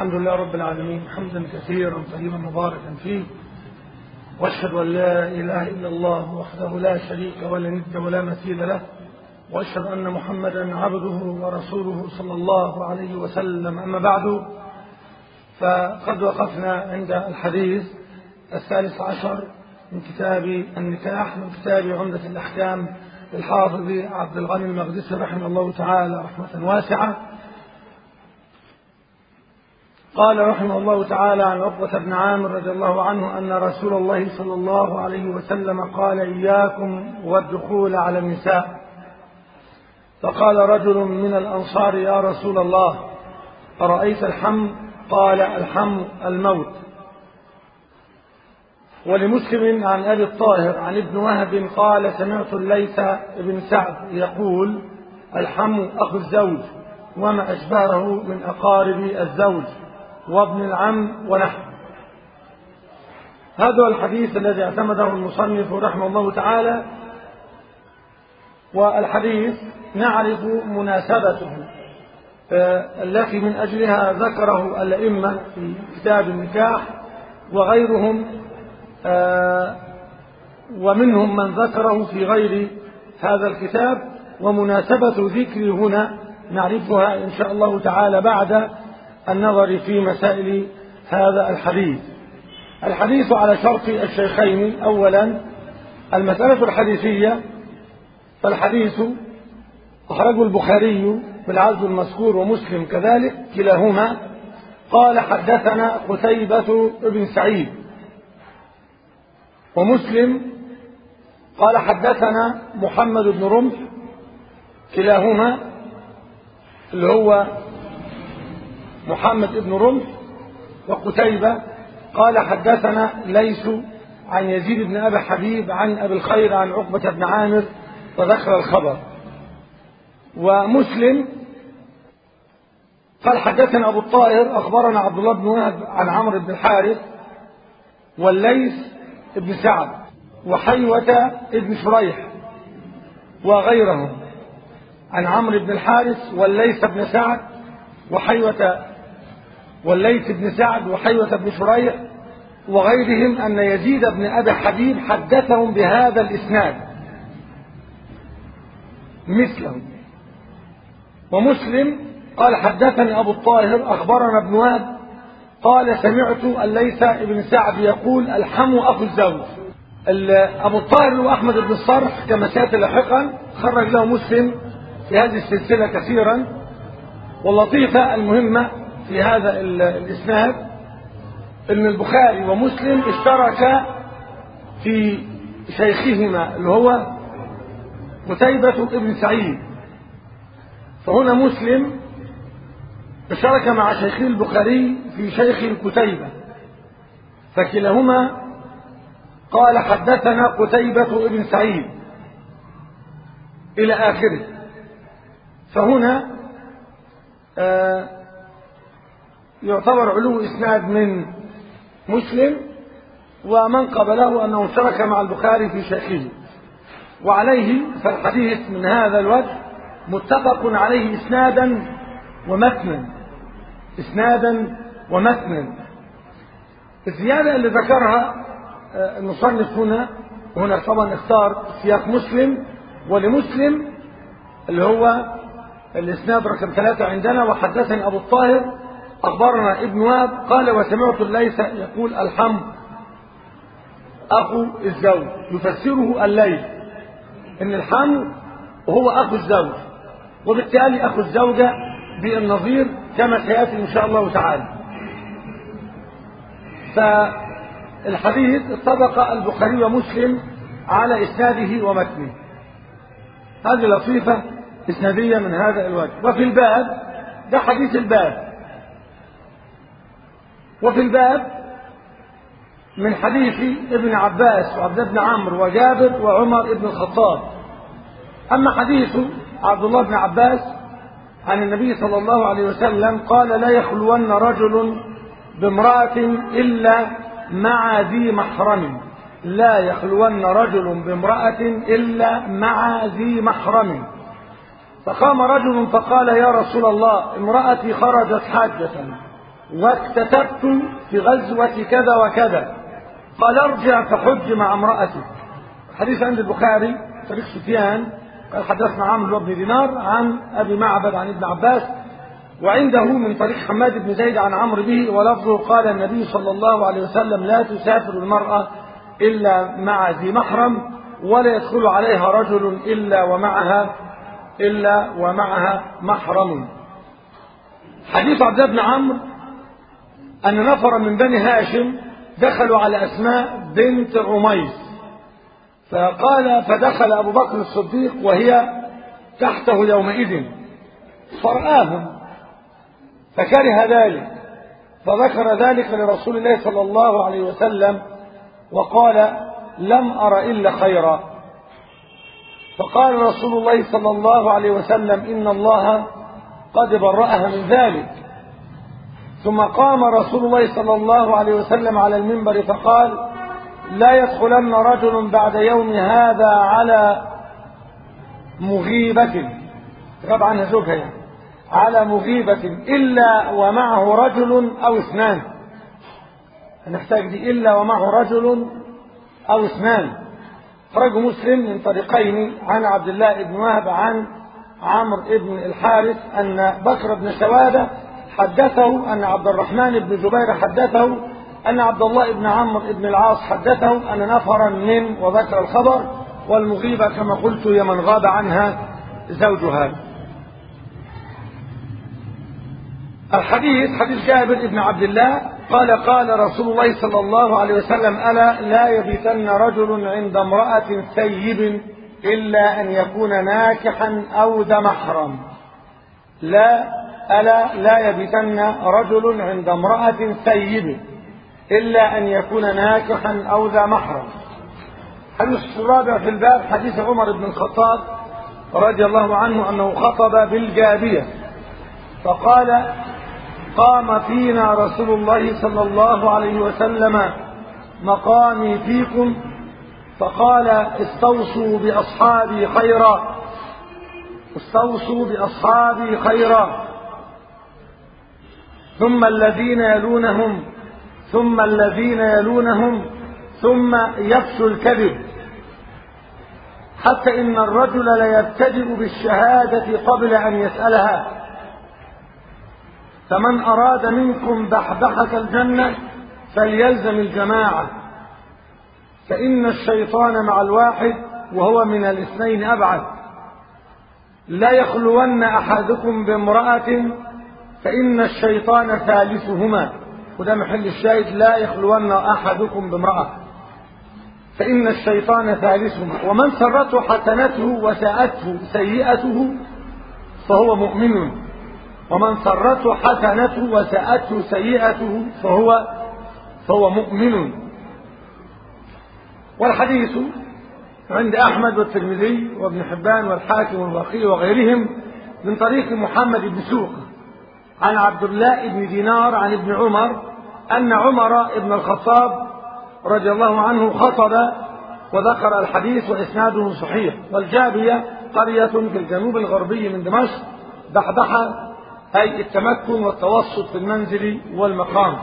الحمد لله رب العالمين حمدا كثيرا طيبا مباركا فيه واشهد ان لا اله الا الله وحده لا شريك ولا ند ولا مثيل له واشهد ان محمدا عبده ورسوله صلى الله عليه وسلم اما بعد فقد وقفنا عند الحديث الثالث عشر من كتاب النكاح من كتاب عمدة الأحكام للحافظ عبد الغني المقدسي رحمه الله تعالى رحمة واسعة قال رحمه الله تعالى عن عقبة بن عامر رضي الله عنه أن رسول الله صلى الله عليه وسلم قال إياكم والدخول على النساء فقال رجل من الأنصار يا رسول الله أرأيت الحم قال الحم الموت ولمسلم عن أبي الطاهر عن ابن وهب قال سمعت الليث بن سعد يقول الحم أخو الزوج وما أشبهه من أقارب الزوج وابن العم ونحو هذا الحديث الذي اعتمده المصنف رحمه الله تعالى والحديث نعرف مناسبته التي من أجلها ذكره الأئمة في كتاب النكاح وغيرهم ومنهم من ذكره في غير هذا الكتاب ومناسبة ذكري هنا نعرفها إن شاء الله تعالى بعد النظر في مسائل هذا الحديث الحديث على شرط الشيخين أولا المسألة الحديثية فالحديث أخرجه البخاري في العزل المذكور ومسلم كذلك كلاهما قال حدثنا قتيبة بن سعيد ومسلم قال حدثنا محمد بن رمح كلاهما اللي هو محمد بن رمح وقتيبة قال حدثنا ليس عن يزيد بن أبي حبيب عن أبي الخير عن عقبة بن عامر وذكر الخبر ومسلم قال حدثنا أبو الطائر أخبرنا عبد الله بن وهب عن عمرو بن الحارث والليث بن سعد وحيوة بن شريح وغيرهم عن عمرو بن الحارث والليث بن سعد وحيوة والليث بن سعد وحيوة بن شريح وغيرهم أن يزيد بن أبي حبيب حدثهم بهذا الإسناد مثله ومسلم قال حدثني أبو الطاهر أخبرنا ابن وهب قال سمعت الليث بن سعد يقول الحم أخو الزوج أبو الطاهر وأحمد بن الصرح كما سيأتي لاحقا خرج له مسلم في هذه السلسلة كثيرا واللطيفة المهمة في هذا الإسناد أن البخاري ومسلم اشتركا في شيخهما اللي هو قتيبة بن سعيد فهنا مسلم اشترك مع شيخه البخاري في شيخ قتيبة فكلاهما قال حدثنا قتيبة بن سعيد إلى آخره فهنا آه يعتبر علو إسناد من مسلم ومن قبله أنه اشترك مع البخاري في شيخه وعليه فالحديث من هذا الوجه متفق عليه إسنادا ومتنا إسنادا ومتنا الزيادة اللي ذكرها المصنف هنا وهنا طبعا اختار سياق مسلم ولمسلم اللي هو الإسناد رقم ثلاثة عندنا وحدثني أبو الطاهر أخبرنا ابن وهب قال وسمعت الليث يقول الحم أخو الزوج يفسره الليث إن الحم هو أخو الزوج وبالتالي أخو الزوجة بالنظير كما سيأتي إن شاء الله تعالى فالحديث اتفق البخاري ومسلم على إسناده ومتنه هذه لطيفة إسنادية من هذا الوجه وفي الباب ده حديث الباب وفي الباب من حديث ابن عباس وعبد بن عمرو وجابر وعمر بن الخطاب أما حديث عبد الله بن عباس عن النبي صلى الله عليه وسلم قال لا يخلون رجل بامرأة إلا مع ذي محرم لا يخلون رجل بامرأة إلا مع ذي محرم فقام رجل فقال يا رسول الله امرأتي خرجت حاجة واكتتبت في غزوة كذا وكذا قال ارجع فحج مع امرأتك حديث عند البخاري طريق سفيان قال حدثنا عمرو بن دينار عن ابي معبد عن ابن عباس وعنده من طريق حماد بن زيد عن عمرو به ولفظه قال النبي صلى الله عليه وسلم لا تسافر المرأة إلا مع ذي محرم ولا يدخل عليها رجل إلا ومعها إلا ومعها محرم حديث عبد الله بن عمرو أن نفر من بني هاشم دخلوا على أسماء بنت عميس فقال فدخل أبو بكر الصديق وهي تحته يومئذ فرآهم فكره ذلك فذكر ذلك لرسول الله صلى الله عليه وسلم وقال لم أر إلا خيرا فقال رسول الله صلى الله عليه وسلم إن الله قد برأها من ذلك ثم قام رسول الله صلى الله عليه وسلم على المنبر فقال لا يدخلن رجل بعد يوم هذا على مغيبة غاب عنها زوجها يعني على مغيبة إلا ومعه رجل أو اثنان هنحتاج دي إلا ومعه رجل أو اثنان خرج مسلم من طريقين عن عبد الله بن وهب عن عمرو بن الحارث أن بكر بن سوادة حدثه أن عبد الرحمن بن جبير حدثه أن عبد الله بن عمرو بن العاص حدثه أن نفرا من وذكر الخبر والمغيبة كما قلت هي من غاب عنها زوجها الحديث حديث جابر بن عبد الله قال قال رسول الله صلى الله عليه وسلم ألا لا يبيتن رجل عند امرأة سيب إلا أن يكون ناكحا أو ذا محرم لا ألا لا يبيتن رجل عند امرأة سيب إلا أن يكون ناكحا أو ذا محرم حديث الرابع في الباب حديث عمر بن الخطاب رضي الله عنه أنه خطب بالجابية فقال قام فينا رسول الله صلى الله عليه وسلم مقامي فيكم فقال استوصوا بأصحابي خيرا استوصوا بأصحابي خيرا ثم الذين يلونهم ثم الذين يلونهم ثم يفشو الكذب حتى إن الرجل ليبتدئ بالشهادة قبل أن يسألها فمن أراد منكم بحبحة الجنة فليلزم الجماعة فإن الشيطان مع الواحد وهو من الاثنين أبعد لا يخلون أحدكم بامرأة فإن الشيطان ثالثهما وده محل الشاهد لا يخلون أحدكم بامرأة فإن الشيطان ثالثهما ومن سرته حسنته وساءته سيئته فهو مؤمن ومن سرته حسنته وساءته سيئته فهو فهو مؤمن والحديث عند أحمد والترمذي وابن حبان والحاكم والبقي وغيرهم من طريق محمد بن سوق عن عبد الله بن دينار عن ابن عمر أن عمر بن الخطاب رضي الله عنه خطب وذكر الحديث وإسناده صحيح والجابية قرية في الجنوب الغربي من دمشق بحبحة أي التمكن والتوسط في المنزل والمقام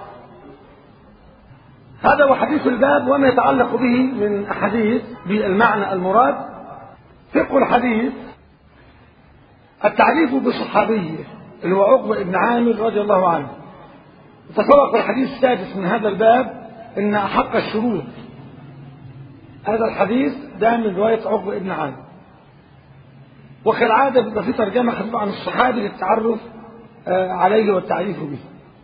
هذا هو حديث الباب وما يتعلق به من أحاديث بالمعنى المراد فقه الحديث التعريف بصحابيه اللي هو عقبة بن عامر رضي الله عنه تسبق الحديث السادس من هذا الباب ان احق الشروط هذا الحديث ده من رواية عقبة بن عامر وكالعادة بيبقى في ترجمة خفيفة عن الصحابي للتعرف عليه والتعريف به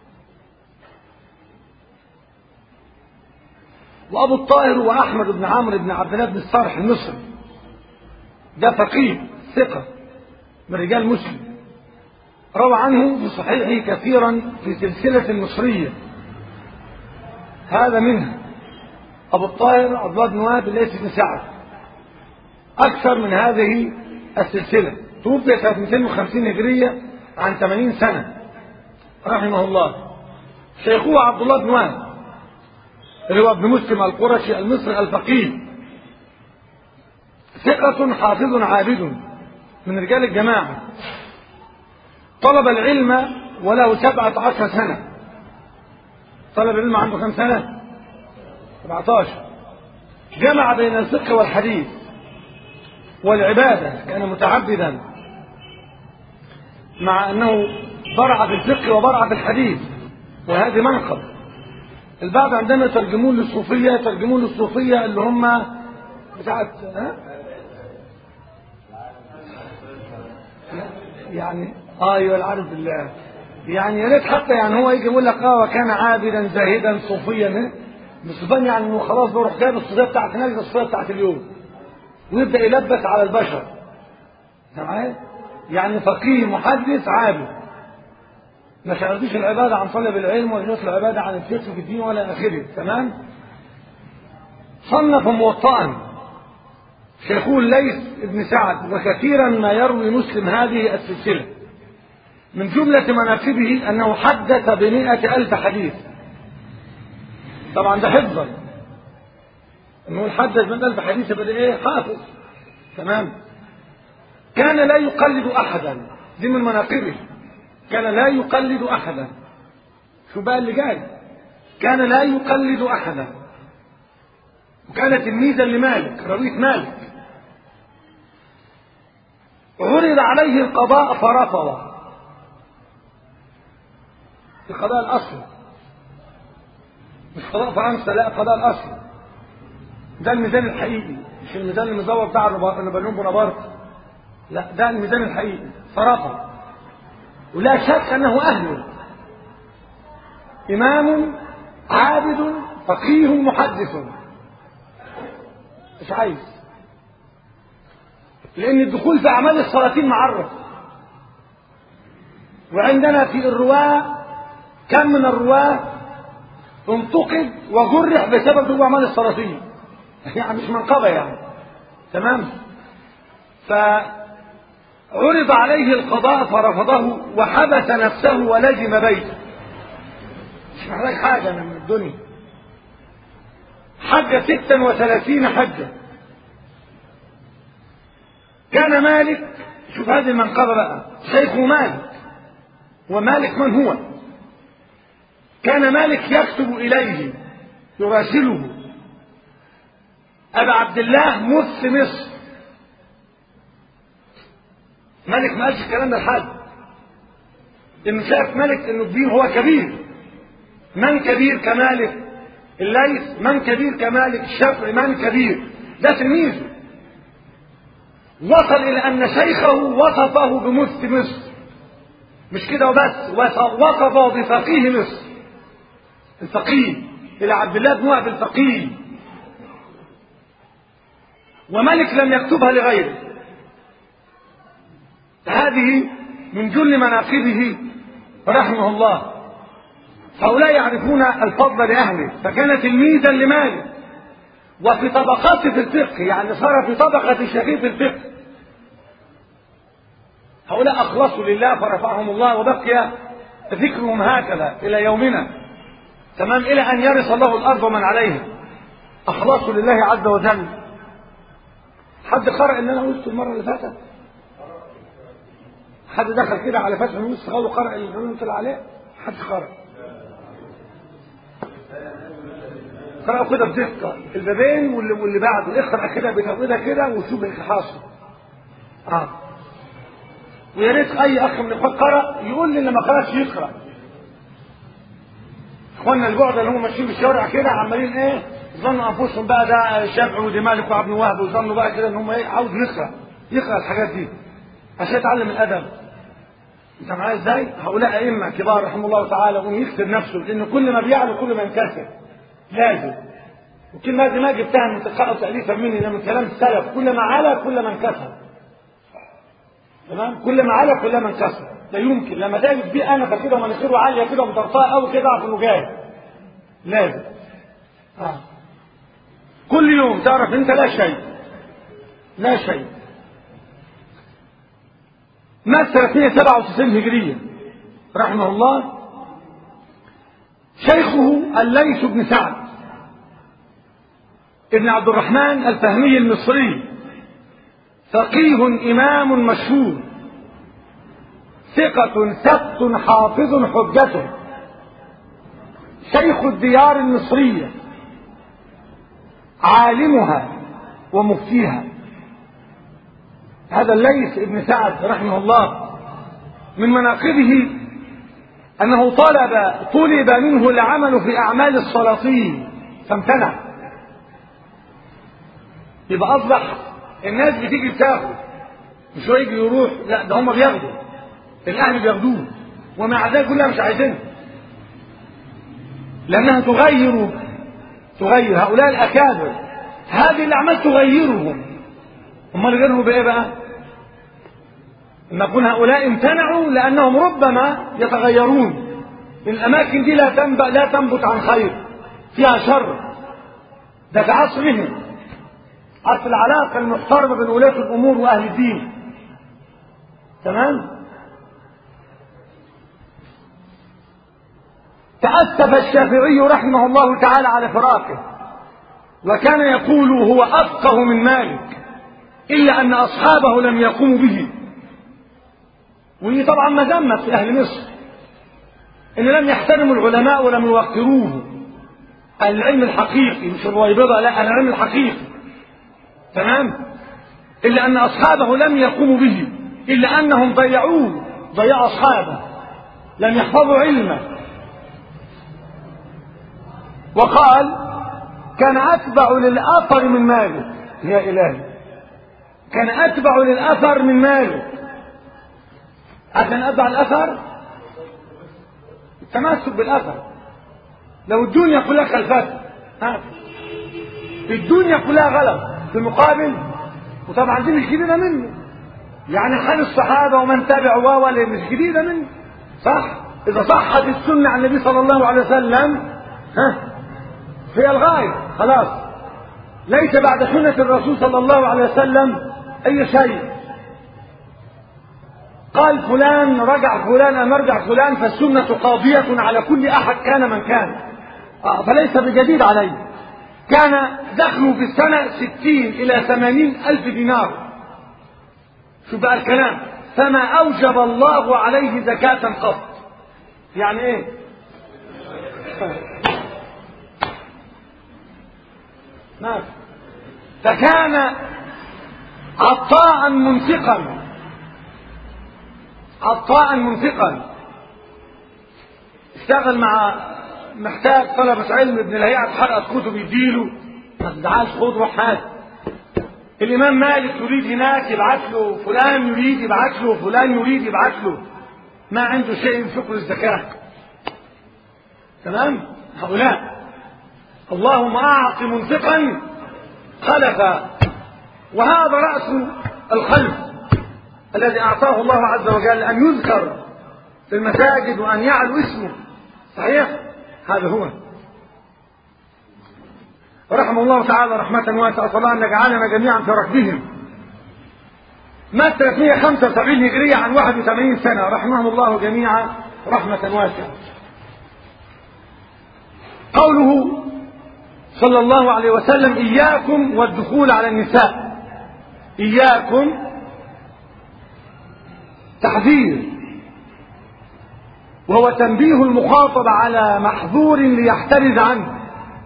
وأبو الطاهر وأحمد بن عمرو بن عبد الله بن الصالح المصري ده فقيه ثقة من رجال مسلم روى عنه في صحيحه كثيرا في سلسلة المصرية هذا منها أبو الطاهر عبد الله بن وهب الليث بن سعد أكثر من هذه السلسلة توفي سنة 250 هجرية عن 80 سنة رحمه الله شيخوه عبد الله بن وهب اللي هو ابن مسلم القرشي المصري الفقيه ثقة حافظ عابد من رجال الجماعة طلب العلم وله سبعة عشر سنة طلب العلم عنده كم سنة 17 جمع بين الفقه والحديث والعبادة كان متعبدا مع أنه برع في الفقه وبرع في الحديث وهذه منقب البعض عندما يترجمون للصوفية يترجمون للصوفية اللي هم بتاعت ها؟ يعني اه ايوه العارف بالله يعني يا ريت حتى يعني هو يجي يقول لك اه وكان عابدا زاهدا صوفيا مش بان يعني انه خلاص بروح جايب الصوفيه بتاعت هناك الصوفيه بتاعت اليوم ويبدا يلبس على البشر معايا يعني فقيه محدث عابد ما شغلتيش العبادة عن طلب العلم ولا شغلت العبادة عن الفقه في الدين ولا آخره تمام صنف موطئا شيخه الليث بن سعد وكثيرا ما يروي مسلم هذه السلسلة من جملة مناقبه أنه حدث بمئة ألف حديث طبعا ده حفظا أنه حدث من ألف حديث يبقى إيه حافظ تمام كان لا يقلد أحدا دي من مناقبه كان لا يقلد أحدا شو بقى اللي جاي كان لا يقلد أحدا وكان تلميذا لمالك روية مالك عرض عليه القضاء فرفض القضاء الأصلي مش قضاء فرنسا لا قضاء الأصلي ده الميزان الحقيقي مش الميزان المزور بتاع نابليون بونابرت لا ده الميزان الحقيقي فرفض ولا شك أنه أهل إمام عابد فقيه محدث مش عايز لأن الدخول في أعمال السلاطين معرف وعندنا في الرواة كم من الرواة انتقد وجرح بسبب دخول أعمال السلاطين يعني مش منقبة يعني تمام فعرض عليه القضاء فرفضه وحبس نفسه ولزم بيته مش محتاج حاجة من الدنيا حج ستا وثلاثين حجة كان مالك شوف هذه المنقبة بقى شيخه مالك ومالك من هو كان مالك يكتب إليه يراسله أبا عبد الله مس مصر مالك ما قالش الكلام ده لحد إن شاف مالك إنه كبير هو كبير من كبير كمالك الليث من كبير كمالك الشافعي من كبير ده تلميذه وصل إلى أن شيخه وصفه بمفتي مصر مش كده وبس وصفه بفقيه مصر الفقيه إلى عبد الله بن وهب الفقيه وملك لم يكتبها لغيره هذه من جل مناقبه رحمه الله هؤلاء يعرفون الفضل لأهله فكان تلميذا لمالك وفي طبقات في الفقه يعني صار في طبقة شيخين في الفقه هؤلاء أخلصوا لله فرفعهم الله وبقي ذكرهم هكذا إلى يومنا تمام إلى أن يرث الله الأرض ومن عليها أخلصوا لله عز وجل حد قرأ اللي أنا قلته المرة اللي فاتت حد دخل كده على فتح النص قالوا قرأ اللي طلع عليه حد قرأ قرأوا كده بدقة البابين واللي, واللي بعده اقرأ كده بتوقيتها كده وشوف اللي حاصل اه ويا ريت اي اخ من الاخوات قرأ يقول لي اللي ما قرأش يقرأ اخواننا البعد اللي هم ماشيين في الشوارع كده عمالين ايه ظنوا انفسهم بقى ده شافعي ودي مالك وابن وهب وظنوا بقى كده ان هم ايه عاوز يقرأ يقرأ الحاجات دي عشان يتعلم الادب انت معايا ازاي؟ هؤلاء ائمه كبار رحمه الله تعالى وهم يكسر نفسه لان كل ما بيعلو كل ما ينكسر لازم والكلمه دي ما جبتها من تلقاء تاليفا مني ده من كلام السلف كل ما علا كل ما انكسر تمام كل ما علا كل ما انكسر لا يمكن لما تجد بيه انا كده ومناخيره عاليه كده ومطرطقه قوي كده اعرف انه جاي لازم آه. كل يوم تعرف انت لا شيء لا شيء مات 397 هجرية رحمه الله شيخه الليث بن سعد ابن عبد الرحمن الفهمي المصري فقيه إمام مشهور ثقة ثبت حافظ حجته شيخ الديار المصرية عالمها ومفتيها هذا الليث ابن سعد رحمه الله من مناقبه أنه طلب طلب منه العمل في أعمال السلاطين فامتنع يبقى أصبح الناس بتيجي بتاخد مش هو يجي يروح لا ده هم بياخدوا الأهل بياخدوه ومع ذلك كلها مش عايزينها لأنها تغير تغير هؤلاء الأكابر هذه الأعمال تغيرهم امال غيرهم بإيه بقى؟ ان يكون هؤلاء امتنعوا لانهم ربما يتغيرون الاماكن دي لا تنبت لا تنبت عن خير فيها شر ده في عصرهم عصر العلاقه المحترمه بين ولاه الامور واهل الدين تمام تأسف الشافعي رحمه الله تعالى على فراقه وكان يقول هو أفقه من مالك إلا أن أصحابه لم يقوموا به ودي طبعا مذمة في أهل مصر إن لم يحترموا العلماء ولم يوقروه العلم الحقيقي مش الرويبضة لا العلم الحقيقي تمام إلا أن أصحابه لم يقوموا به إلا أنهم ضيعوه ضيعوا أصحابه لم يحفظوا علمه وقال كان أتبع للأثر من مالك يا إلهي كان أتبع للأثر من مالك عشان أتبع الأثر التمسك بالأثر لو الدنيا كلها خلفته ها الدنيا كلها غلط في المقابل وطبعا دي مش جديدة منه يعني حال الصحابة ومن تبعوا ولا مش جديدة منه صح إذا صحت السنة عن النبي صلى الله عليه وسلم ها هي الغاية خلاص ليس بعد سنة الرسول صلى الله عليه وسلم أي شيء قال فلان رجع فلان أم رجع فلان فالسنة قاضية على كل أحد كان من كان آه فليس بجديد عليه كان دخله في السنة ستين إلى ثمانين ألف دينار شو بقى الكلام فما أوجب الله عليه زكاة قط يعني إيه ماشي فكان عطاء منفقا عطاء منفقا اشتغل مع محتاج طلبة علم ابن الهيئة اتحرقت كتب يديله ما تزعلش خد روح هات الإمام مالك يريد هناك يبعت له فلان يريد يبعت له فلان يريد يبعت له ما عنده شيء ينفقه الزكاة تمام هؤلاء اللهم أعط منفقا خلفا وهذا رأس الخلف الذي أعطاه الله عز وجل أن يذكر في المساجد وأن يعلو اسمه صحيح هذا هو رحمه الله تعالى رحمة واسعة صلى أن يجعلنا جميعا في ركبهم مات 375 هجرية عن 81 سنة رحمهم الله جميعا رحمة واسعة قوله صلى الله عليه وسلم إياكم والدخول على النساء إياكم تحذير وهو تنبيه المخاطب على محظور ليحترز عنه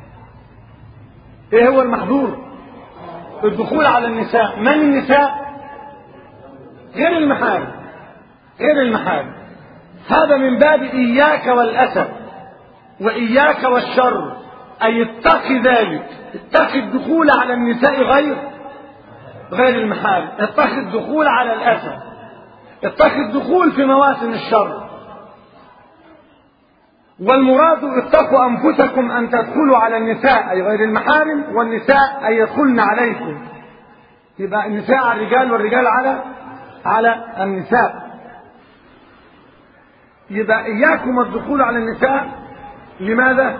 ايه هو المحظور الدخول على النساء من النساء غير المحارم غير المحارم هذا من باب إياك والأسد وإياك والشر أي اتق ذلك اتق الدخول على النساء غير غير المحارم اتق الدخول على الأسد اتق الدخول في مواسم الشر والمراد اتقوا أنفسكم أن تدخلوا على النساء أي غير المحارم والنساء أي يدخلن عليكم يبقى النساء على الرجال والرجال على على النساء يبقى إياكم الدخول على النساء لماذا؟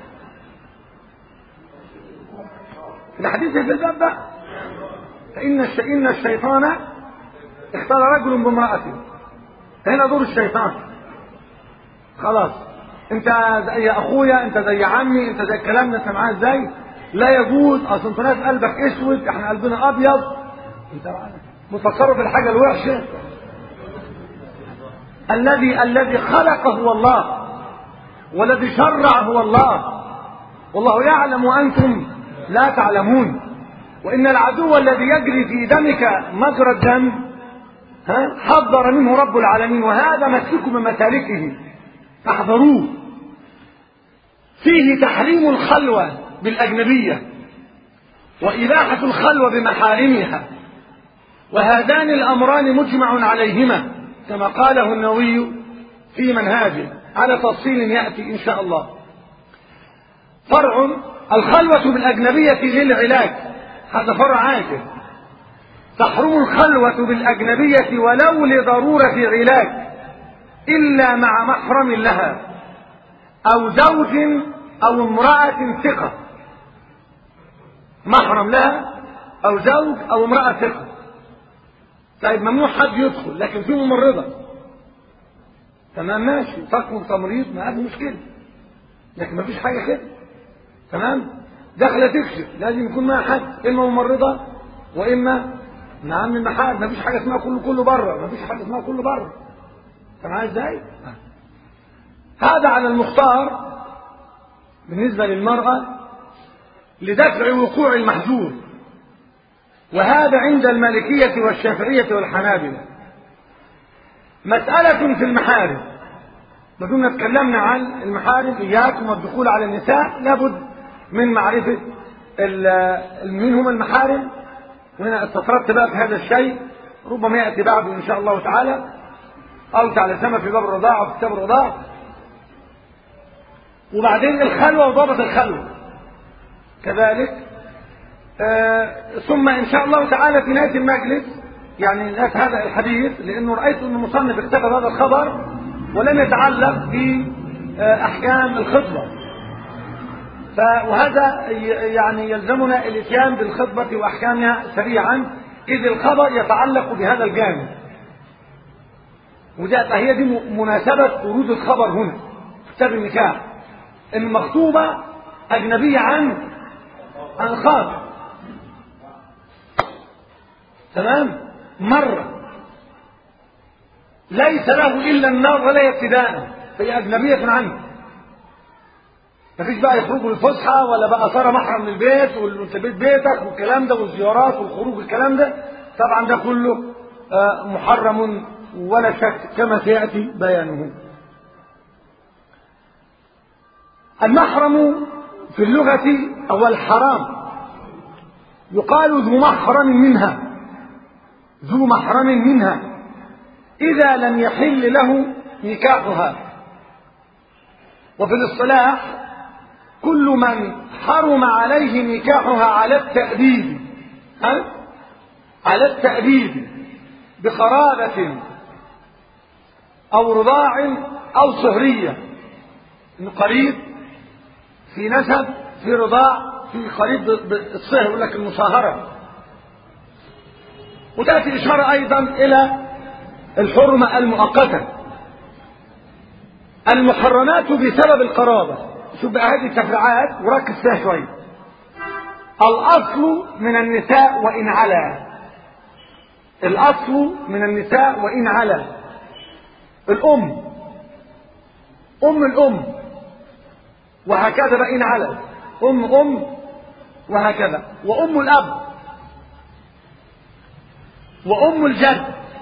الحديث في الباب ده فإن إن الشيطان اختار رجل بامرأته هنا دور الشيطان خلاص انت زي اخويا انت زي عمي انت زي الكلام ده انت معاه ازاي لا يجوز اصل انت ناس قلبك اسود احنا قلبنا ابيض انت مفكروا في الحاجه الوحشه الذي الذي خلق هو الله والذي شرع هو الله والله يعلم وأنتم لا تعلمون وإن العدو الذي يجري في دمك مجرى الدم ها حذر منه رب العالمين وهذا مسلك من مسالكه احذروه فيه تحريم الخلوة بالأجنبية وإباحة الخلوة بمحارمها وهذان الأمران مجمع عليهما كما قاله النووي في منهاجه على تفصيل يأتي إن شاء الله فرع الخلوة بالأجنبية للعلاج هذا فرع عاجل تحرم الخلوة بالأجنبية ولو لضرورة علاج إلا مع محرم لها أو زوج أو امرأة ثقة محرم لها أو زوج أو امرأة ثقة طيب ممنوع حد يدخل لكن في ممرضة تمام ماشي تقوم تمريض ما هذه مشكلة لكن ما فيش حاجة كده تمام داخلة تكشف لازم يكون معها حد إما ممرضة وإما نعم المحال ما فيش حاجة اسمها كله كله بره ما فيش حاجة اسمها كله بره تمام ازاي هذا على المختار بالنسبة للمرأة لدفع وقوع المحذور وهذا عند المالكية والشافعية والحنابلة مسألة في المحارم بدون تكلمنا عن المحارم إياكم والدخول على النساء لابد من معرفة من هم المحارم وهنا استطردت بقى في هذا الشيء ربما يأتي بعده إن شاء الله تعالى أو تعالى سما في باب الرضاعة وفي كتاب الرضاعة وبعدين الخلوة وضابط الخلوة كذلك آه ثم إن شاء الله تعالى في نهاية المجلس يعني نهاية هذا الحديث لأنه رأيت أن المصنف اكتب هذا الخبر ولم يتعلق بأحكام الخطبة وهذا يعني يلزمنا الاتيان بالخطبة وأحكامها سريعا إذ الخبر يتعلق بهذا الجانب وده هي دي مناسبة ورود الخبر هنا في كتاب النكاح إن مخطوبة أجنبية عن عن خاطب تمام مرة ليس له إلا النار ولا ابتداء فهي أجنبية عنه مفيش بقى يخرجوا الفسحة ولا بقى صار محرم من البيت وانت بيت بيتك والكلام ده والزيارات والخروج الكلام ده طبعا ده كله محرم ولا شك كما سيأتي بيانه المحرم في اللغة أو الحرام يقال ذو محرم منها ذو محرم منها إذا لم يحل له نكاحها وفي الاصطلاح كل من حرم عليه نكاحها على التأديب ها؟ على التأديب بقرابة أو رضاع أو صهرية إنه قريب في نسب في رضاع في قريب بالصهر يقول لك المصاهرة وتأتي إشارة أيضا إلى الحرمة المؤقتة المحرمات بسبب القرابة شوف بقى هذه التفريعات وركز فيها شوية الأصل من النساء وإن علا الأصل من النساء وإن علا الأم أم الأم وهكذا بقى إن علا أم أم وهكذا وأم الأب وأم الجد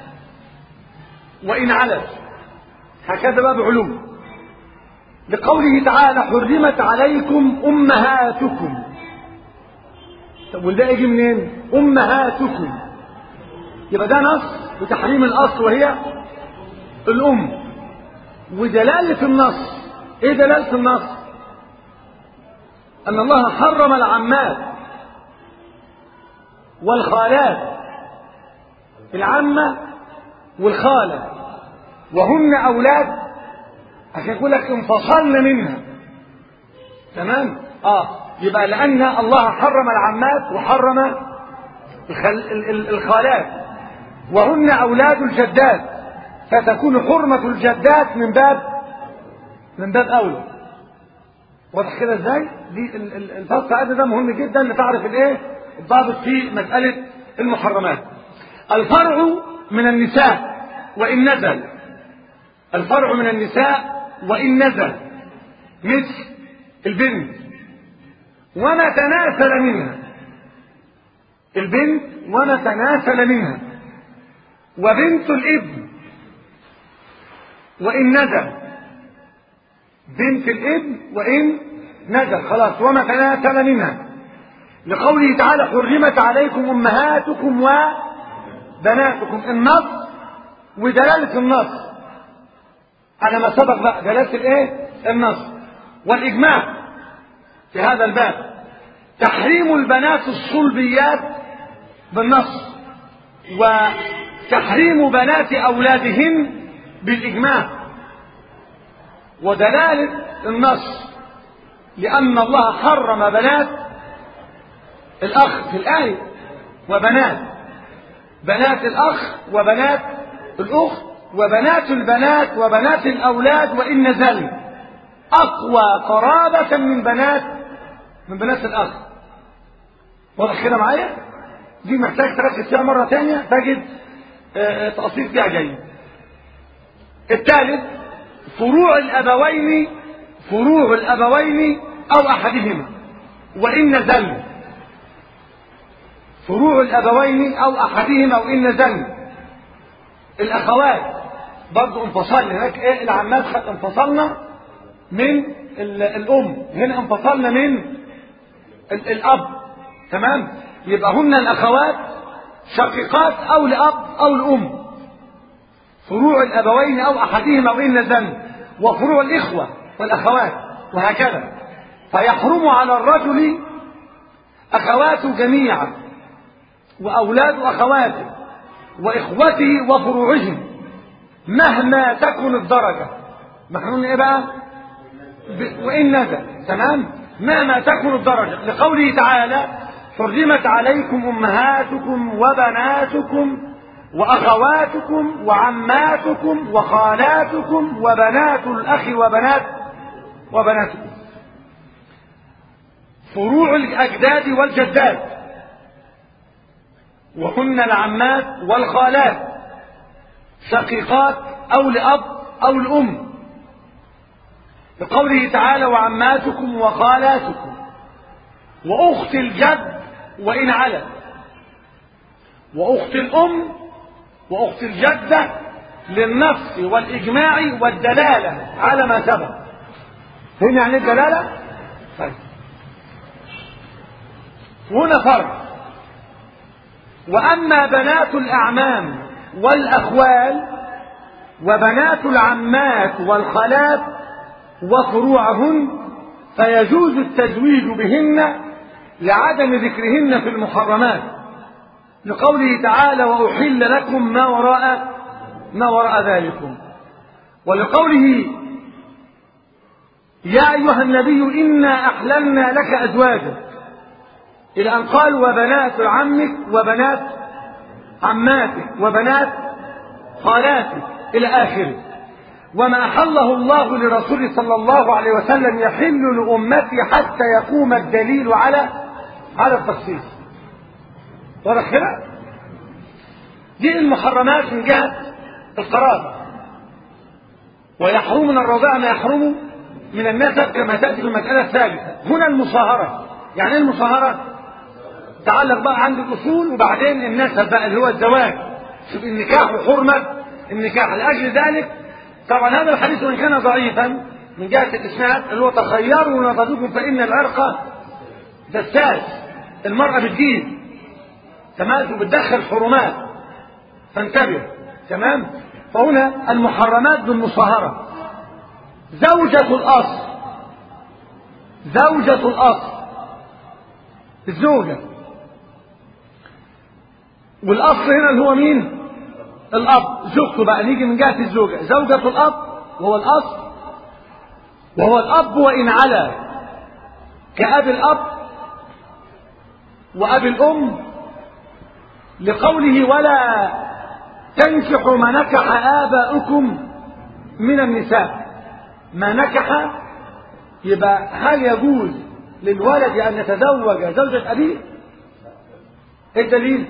وإن علت هكذا بقى بعلوم لقوله تعالى حرمت عليكم أمهاتكم طب والباقي يجي منين؟ أمهاتكم يبقى ده نص بتحريم الأصل وهي الأم ودلالة النص إيه دلالة النص؟ أن الله حرم العمات والخالات العمة والخالة وهن أولاد عشان يقول لك انفصلنا منها تمام اه يبقى لأن الله حرم العمات وحرم الخل... الخالات وهن أولاد الجدات فتكون حرمة الجدات من باب من باب أولى واضح كده ازاي؟ دي الفصل هذا ده مهم جدا لتعرف الايه؟ الضابط في مسألة المحرمات. الفرع من النساء وإن نزل الفرع من النساء وإن نزل مثل البنت وما تناسل منها البنت وما تناسل منها وبنت الابن وإن نزل بنت الابن وإن نزل خلاص وما تناسل منها لقوله تعالى حرمت عليكم أمهاتكم وبناتكم النص ودلالة النص على ما سبق بقى دلالة الايه النص والإجماع في هذا الباب تحريم البنات الصلبيات بالنص وتحريم بنات أولادهن بالإجماع ودلالة النص لأن الله حرم بنات الأخ في الآية وبنات بنات الأخ وبنات الأخت وبنات البنات وبنات الأولاد وإن نزل أقوى قرابة من بنات من بنات الأخ واضح كده معايا؟ دي محتاج تركز فيها مرة تانية تجد تقصير فيها جيد الثالث فروع الأبوين فروع الأبوين أو أحدهما وإن نزل فروع الأبوين أو أحدهما وإن نزل الأخوات برضو انفصلنا هناك إيه العمات انفصلنا من الأم هنا انفصلنا من الأب تمام يبقى هن الأخوات شقيقات أو لأب أو لأم فروع الأبوين أو أحدهما وإن نزل وفروع الإخوة والأخوات وهكذا فيحرم على الرجل أخواته جميعا وأولاد أخواته وإخوته وفروعهم مهما تكن الدرجة محنون إيه بقى وإن نزل تمام مهما تكن الدرجة لقوله تعالى حرمت عليكم أمهاتكم وبناتكم وأخواتكم وعماتكم وخالاتكم وبنات الأخ وبنات وبناتكم فروع الأجداد والجدات وهن العمات والخالات شقيقات أو لأب أو لأم لقوله تعالى وعماتكم وخالاتكم وأخت الجد وإن علت وأخت الأم وأخت الجدة للنص والإجماع والدلالة على ما سبق هنا يعني الدلالة طيب هنا فرق وأما بنات الأعمام والأخوال وبنات العمات والخالات وفروعهن فيجوز التزويج بهن لعدم ذكرهن في المحرمات لقوله تعالى وأحل لكم ما وراء ما وراء ذلكم ولقوله يا أيها النبي إنا أحللنا لك أزواجك إلى أن قال وبنات عمك وبنات عماتك وبنات خالاتك إلى آخره وما أحله الله لرسوله صلى الله عليه وسلم يحل لأمتي حتى يقوم الدليل على على التخصيص واضح كده؟ دي المحرمات من جهة القرابة ويحرم من الرضاعة ما يحرم من النسب كما تأتي في المسألة الثالثة هنا المصاهرة يعني ايه المصاهرة؟ تعلق بقى عند الأصول وبعدين النسب بقى اللي هو الزواج شوف النكاح وحرمة النكاح لأجل ذلك طبعا هذا الحديث وإن كان ضعيفا من جهة الإسناد اللي هو تخيروا نضجكم فإن العرق دساس المرأة بتجيب تمام وبتدخل حرمات فانتبه تمام فهنا المحرمات بالمصاهرة زوجة الأصل زوجة الأصل الزوجة والأصل هنا اللي هو مين الأب زوجته بقى نيجي من جهة الزوجة زوجة الأب وهو الأصل وهو الأب وإن علا كأب الأب وأب الأم لقوله ولا تنكحوا ما نكح آباؤكم من النساء ما نكح يبقى هل يجوز للولد أن يتزوج زوجة أبيه؟ إيه الدليل؟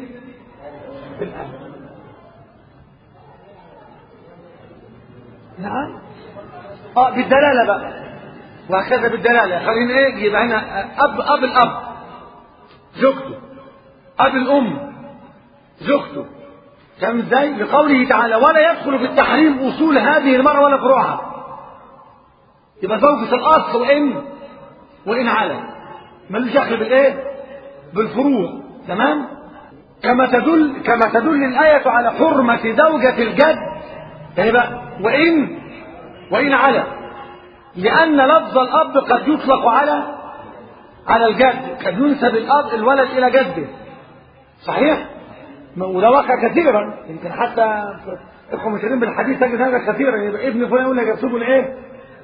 نعم اه بالدلالة بقى وهكذا بالدلالة خلينا ايه يبقى هنا اب اب الاب زوجته اب الام زوجته فاهم ازاي لقوله تعالى ولا يدخل في التحريم اصول هذه المرأة ولا فروعها يبقى زوجة الاصل وان وان على ملوش دخل بالايه بالفروع تمام كما تدل كما تدل الآية على حرمة زوجة الجد يعني بقى وإن وإن على لأن لفظ الأب قد يطلق على على الجد قد ينسب الأب الولد إلى جده صحيح؟ وده واقع كثيرا يمكن حتى اخوة مشاهدين بالحديث تجد هذا كثيرا يبقى ابن فلان يقول لك يكتبوا الايه؟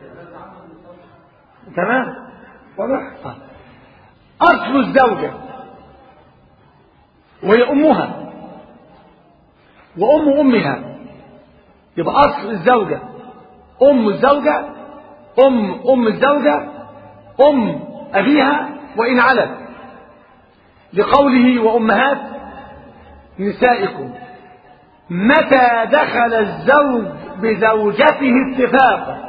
تمام؟ واضح؟ أصل الزوجة وهي أمها وأم أمها يبقى أصل الزوجة أم الزوجة أم أم الزوجة أم أبيها وإن علت لقوله وأمهات نسائكم متى دخل الزوج بزوجته اتفاقا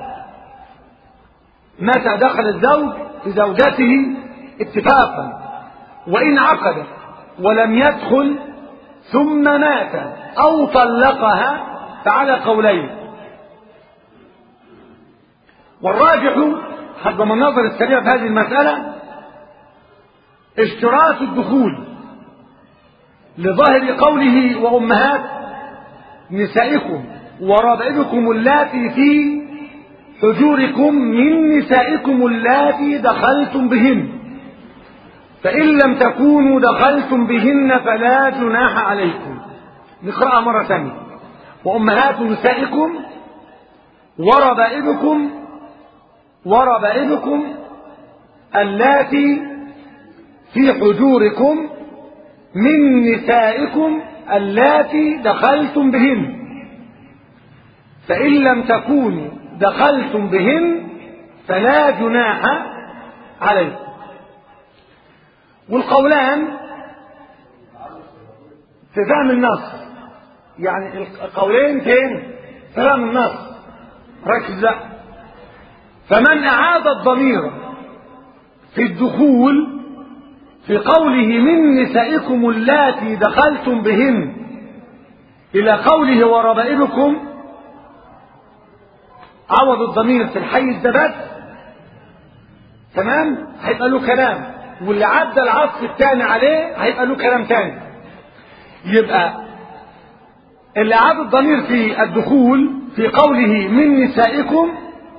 متى دخل الزوج بزوجته اتفاقا وإن عقد ولم يدخل ثم مات أو طلقها فعلى قولين والراجح حسب النظر السريع في هذه المسألة اشتراط الدخول لظاهر قوله وأمهات نسائكم وربائبكم اللاتي في حجوركم من نسائكم اللاتي دخلتم بهن فإن لم تكونوا دخلتم بهن فلا جناح عليكم نقرأها مرة ثانية وأمهات نسائكم وربائبكم وربائبكم اللاتي في حجوركم من نسائكم اللاتي دخلتم بهن فإن لم تكونوا دخلتم بهن فلا جناح عليكم والقولان في فهم النص يعني القولين فين في فهم النص ركز لا فمن أعاد الضمير في الدخول في قوله من نسائكم اللاتي دخلتم بهن إلى قوله وربائبكم عوض الضمير في الحيز ده بس تمام هيبقى له كلام واللي عدى العصر الثاني عليه هيبقى له كلام ثاني يبقى اللي عاد الضمير في الدخول في قوله من نسائكم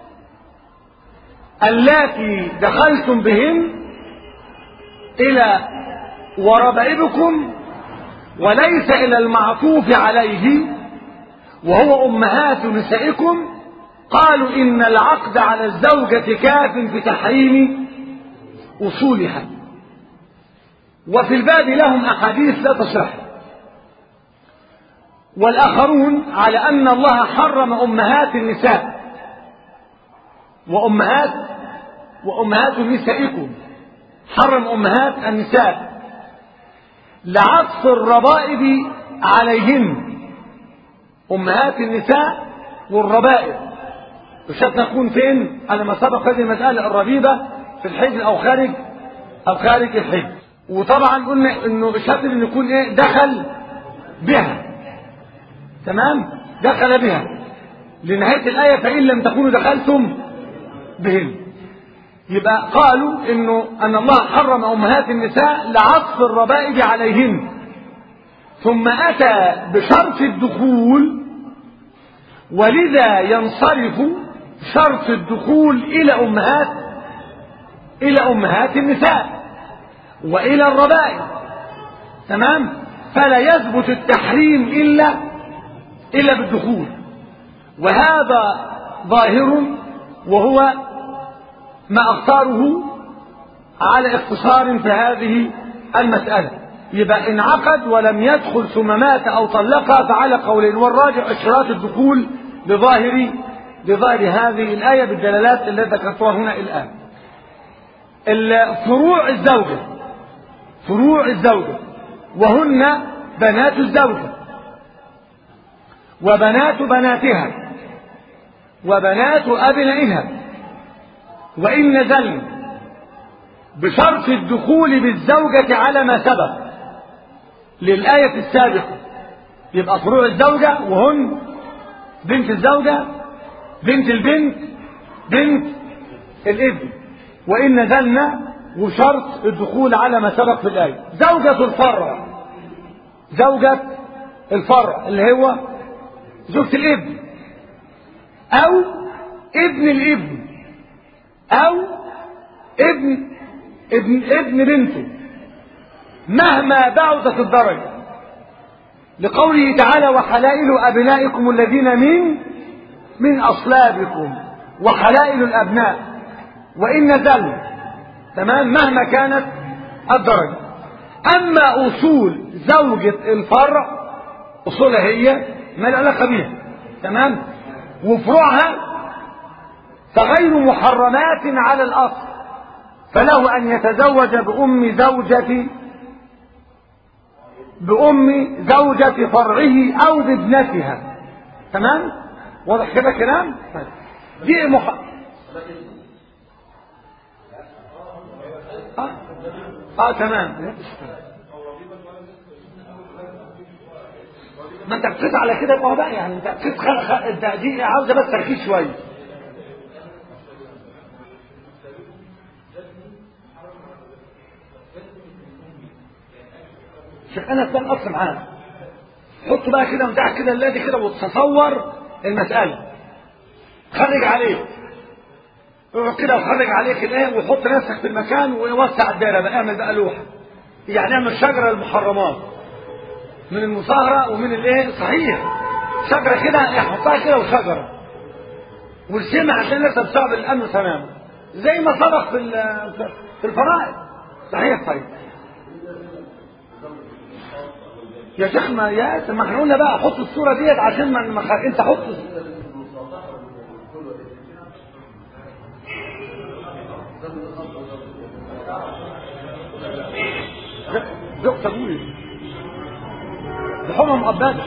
اللاتي دخلتم بهن إلى وربائبكم وليس إلى المعطوف عليه وهو أمهات نسائكم قالوا إن العقد على الزوجة كاف في تحريم أصولها وفي الباب لهم أحاديث لا تصح والآخرون على أن الله حرم أمهات النساء وأمهات وأمهات نسائكم حرم أمهات النساء لعطف الربائب عليهن أمهات النساء والربائب وشات نكون فين على ما سبق هذه المسألة الربيبة في الحج أو خارج أو خارج الحج وطبعا قلنا انه الشرط ان يكون ايه دخل بها تمام دخل بها لنهاية الآية فإن لم تكونوا دخلتم بهن يبقى قالوا انه ان الله حرم امهات النساء لعطف الربائب عليهن ثم اتى بشرط الدخول ولذا ينصرف شرط الدخول الى امهات الى امهات النساء والى الربائب تمام فلا يثبت التحريم الا الا بالدخول وهذا ظاهر وهو ما اختاره على اختصار في هذه المسألة يبقى ان عقد ولم يدخل ثم مات او طلقها فعلى قولين والراجع اشتراط الدخول لظاهر لظاهر هذه الآية بالدلالات التي ذكرتها هنا الآن فروع الزوجة فروع الزوجة وهن بنات الزوجة وبنات بناتها وبنات أبنائها وإن نزلن بشرط الدخول بالزوجة على ما سبق للآية السابقة يبقى فروع الزوجة وهن بنت الزوجة بنت البنت بنت الابن وإن نزلنا وشرط الدخول على ما سبق في الآية زوجة الفرع زوجة الفرع اللي هو زوجة الابن أو ابن الابن أو ابن ابن ابن بنته مهما بعدت الدرجة لقوله تعالى وحلائل أبنائكم الذين من من أصلابكم وحلائل الأبناء وإن نزل تمام مهما كانت الدرجة أما أصول زوجة الفرع أصولها هي ما لا علاقة بها تمام وفروعها فغير محرمات على الأصل فله أن يتزوج بأم زوجة بأم زوجة فرعه أو بابنتها تمام واضح كده كلام طيب. دي مح... آه. اه تمام ما انت بتقيس على كده ما هو بقى يعني انت بتقيس خل... خل... دي عاوزه بس تركيز شويه شيخ انا كان اصل معانا حط بقى كده بتاع كده الذي كده وتصور المساله خرج عليه اقعد كده وخرج عليك الايه وحط نفسك في المكان ووسع الدايره بقى اعمل بقى لوحه يعني اعمل شجره المحرمات من المصاهره ومن الايه صحيح شجره كده يحطها كده وشجره وارسمها عشان لسه بصعب الامن تماما زي ما سبق في في الفرائض صحيح طيب يا شيخ ما يا ما احنا قلنا بقى حط الصوره ديت عشان ما ما خ- انت حط زوجة ابويا دي حمى مؤبدة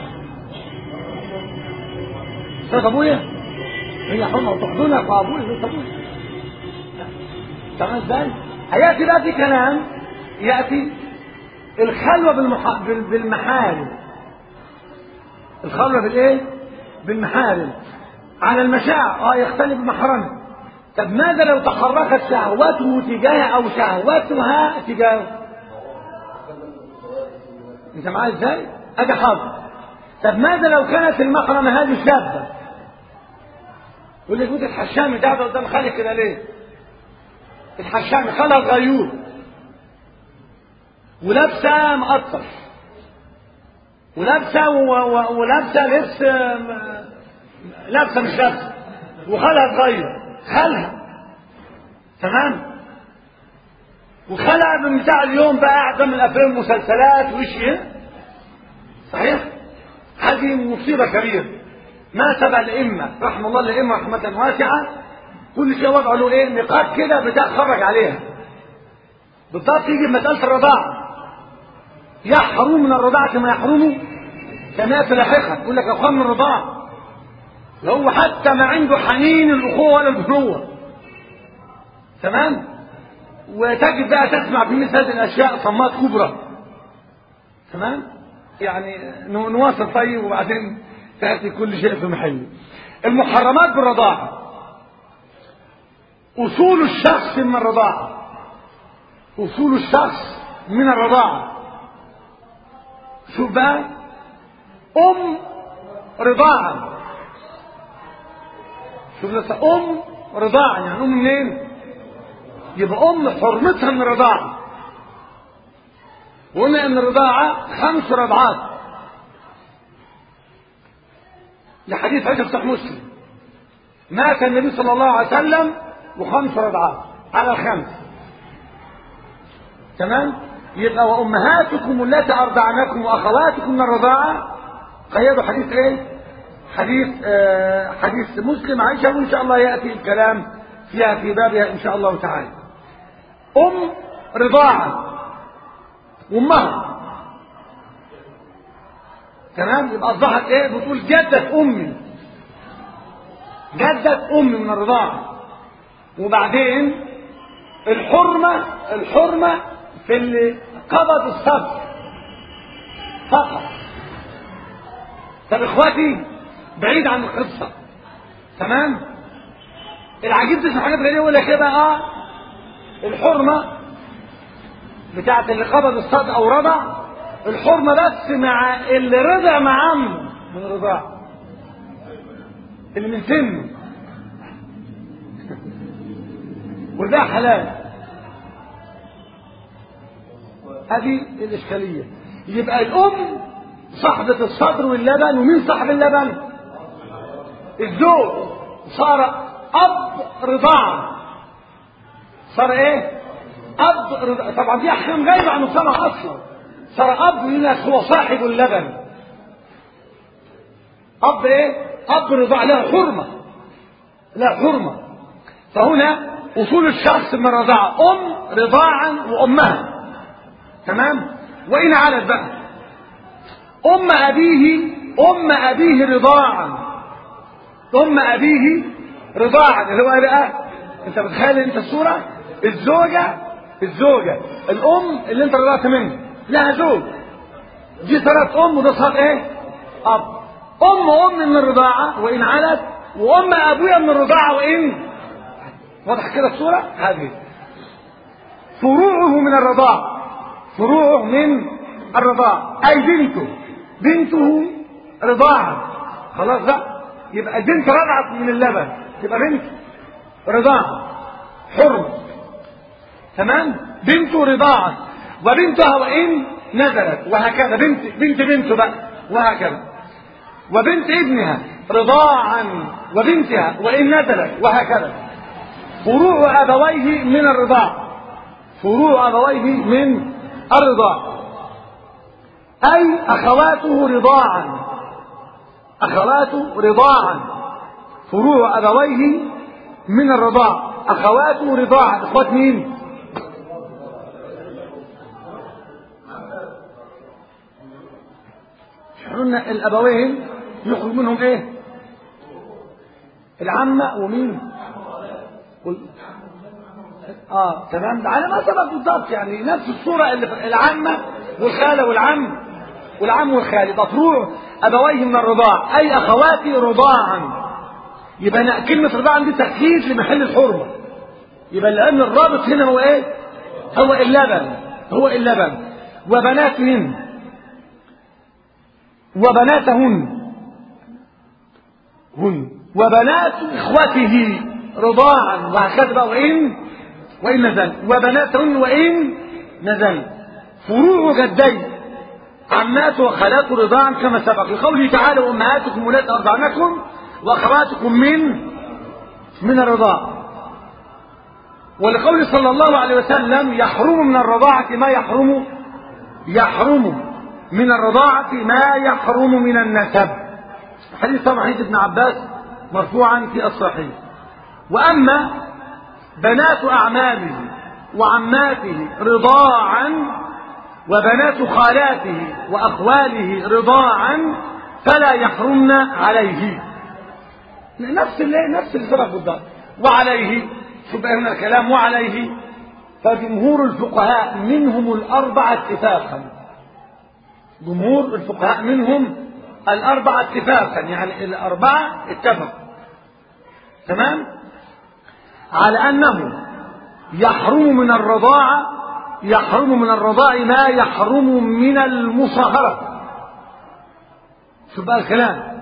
زوجة ابويا هي حمى وتحضنك وابويا زوجة ابويا تمام ازاي؟ هياتي بقى في كلام ياتي الخلوة بالمح... بال- بالمحارم الخلوة بالايه بالمحارم على المشاعر اه يختلف بمحرمه طب ماذا لو تحركت شهوته تجاهه او شهوتها تجاهه انت معايا ازاي ادي حاضر طب ماذا لو كانت المحرمة هذه شابة يقول لك ودي الحشامي قاعدة قدام خالك كده ليه الحشامي خالها غيور ولابسه مقطر ولابسه و... و... ولابسه لبس م- لابسه مش لابسه وخالها صغير خالها تمام وخلع من بتاع اليوم بقى قاعد من الافلام والمسلسلات وش ايه صحيح هذه مصيبه كبيره ما تبع الائمه رحم الله الائمه رحمه واسعه كل شيء وضعوا له ايه نقاط كده بتخرج عليها بالضبط يجي مساله الرضاعه يحرم من الرضاعه كما يحرم كما ياتي لاحقا يقول لك اخوان من الرضاعه هو حتى ما عنده حنين الاخوه ولا البنوه تمام وتجد بقى تسمع في مثل هذه الاشياء صمات كبرى تمام يعني نو- نواصل طيب وبعدين تاتي كل شيء في محله المحرمات بالرضاعه اصول الشخص من الرضاعه اصول الشخص من الرضاعه شوف بقى ام رضاعه شوف لسه ام رضاعه يعني ام منين يبقى ام حرمتها من الرضاعه وقلنا ان الرضاعه خمس رضعات لحديث عائشه في صحيح مسلم مات النبي صلى الله عليه وسلم وخمس رضعات على الخمس تمام يبقى وامهاتكم التي ارضعنكم واخواتكم من الرضاعه قيدوا حديث ايه حديث آه حديث مسلم عائشه وان شاء الله ياتي الكلام فيها في بابها ان شاء الله تعالى ام رضاعه وامها تمام يبقى اصبحت ايه بتقول جدة امي جدة امي من الرضاعة وبعدين الحرمة الحرمة في اللي قبض الصدر فقط طب اخواتي بعيد عن القصة تمام العجيب ده حاجات غريبة يقول لك ايه بقى الحرمة بتاعت اللي قبض الصدر او رضع الحرمة بس مع اللي رضع مع عمه من الرضاعة اللي من سنه وده حلال هذه الإشكالية يبقى الأم صاحبة الصدر واللبن ومين صاحب اللبن الزوج صار أب رضاعة صار إيه أب رضاعة طبعا دي أحكام غايبة عن المجتمع أصلا صار أب لناس هو صاحب اللبن أب إيه أب رضاعة له حرمة لا حرمة فهنا أصول الشخص من الرضاعة أم رضاعا وأمها تمام وإن علت بقى أم أبيه أم أبيه رضاعا أم أبيه رضاعا اللي هو بقى أنت متخيل أنت الصورة الزوجة الزوجة الأم اللي أنت رضعت منه لها زوج دي صارت أم وده صار إيه؟ أب أم أم من الرضاعة وإن علت وأم أبويا من الرضاعة وإن واضح كده الصورة هذه فروعه من الرضاعة فروعه من الرضاعة أي بنته بنته رضاعة خلاص بقى يبقى البنت رضعت من اللبن تبقى بنت رضاعة حرم تمام بنته رضاعة وبنتها وإن نزلت وهكذا بنت بنت بنته بقى وهكذا وبنت ابنها رضاعا وبنتها وإن نزلت وهكذا فروع أبويه من الرضاع فروع أبويه من الرضاع أي أخواته رضاعا أخواته رضاعا فروع أبويه من الرضاع أخواته رضاعا إخوات مين؟ قلنا الأبوين يخرج منهم إيه؟ العمة ومين؟ وال... اه تمام ده على ما سبق بالضبط يعني نفس الصورة اللي في العمة والخالة والعم والعم والخال يبقى فروع أبويه من الرضاع أي أخواتي رضاعا يبقى كلمة رضاعا دي تأكيد لمحل الحرمة يبقى لأن الرابط هنا هو إيه؟ هو اللبن هو اللبن وبناتهن وبناتهن هن وبنات إخوته رضاعا وهكذا بقى وإن وإن نزل وبناتهن وإن نزل فروع جدين عمات وخالات رضاعا كما سبق لقوله تعالى وأمهاتكم ولاة أرضعنكم وأخواتكم من من الرضاع ولقوله صلى الله عليه وسلم يحرم من الرضاعة ما يحرم يحرم من الرضاعة ما يحرم من النسب حديث طبعا حديث ابن عباس مرفوعا في الصحيح وأما بنات أعمامه وعماته رضاعا وبنات خالاته وأخواله رضاعا فلا يحرمن عليه نفس اللي نفس اللي سبق بالضبط وعليه شوف بقى هنا الكلام وعليه فجمهور الفقهاء منهم الأربعة اتفاقا جمهور الفقهاء منهم الأربعة اتفاقا يعني الأربعة اتفقوا تمام على أنه يحرم من الرضاعة يحرم من الرضاع ما يحرم من المصاهرة شوف بقى الكلام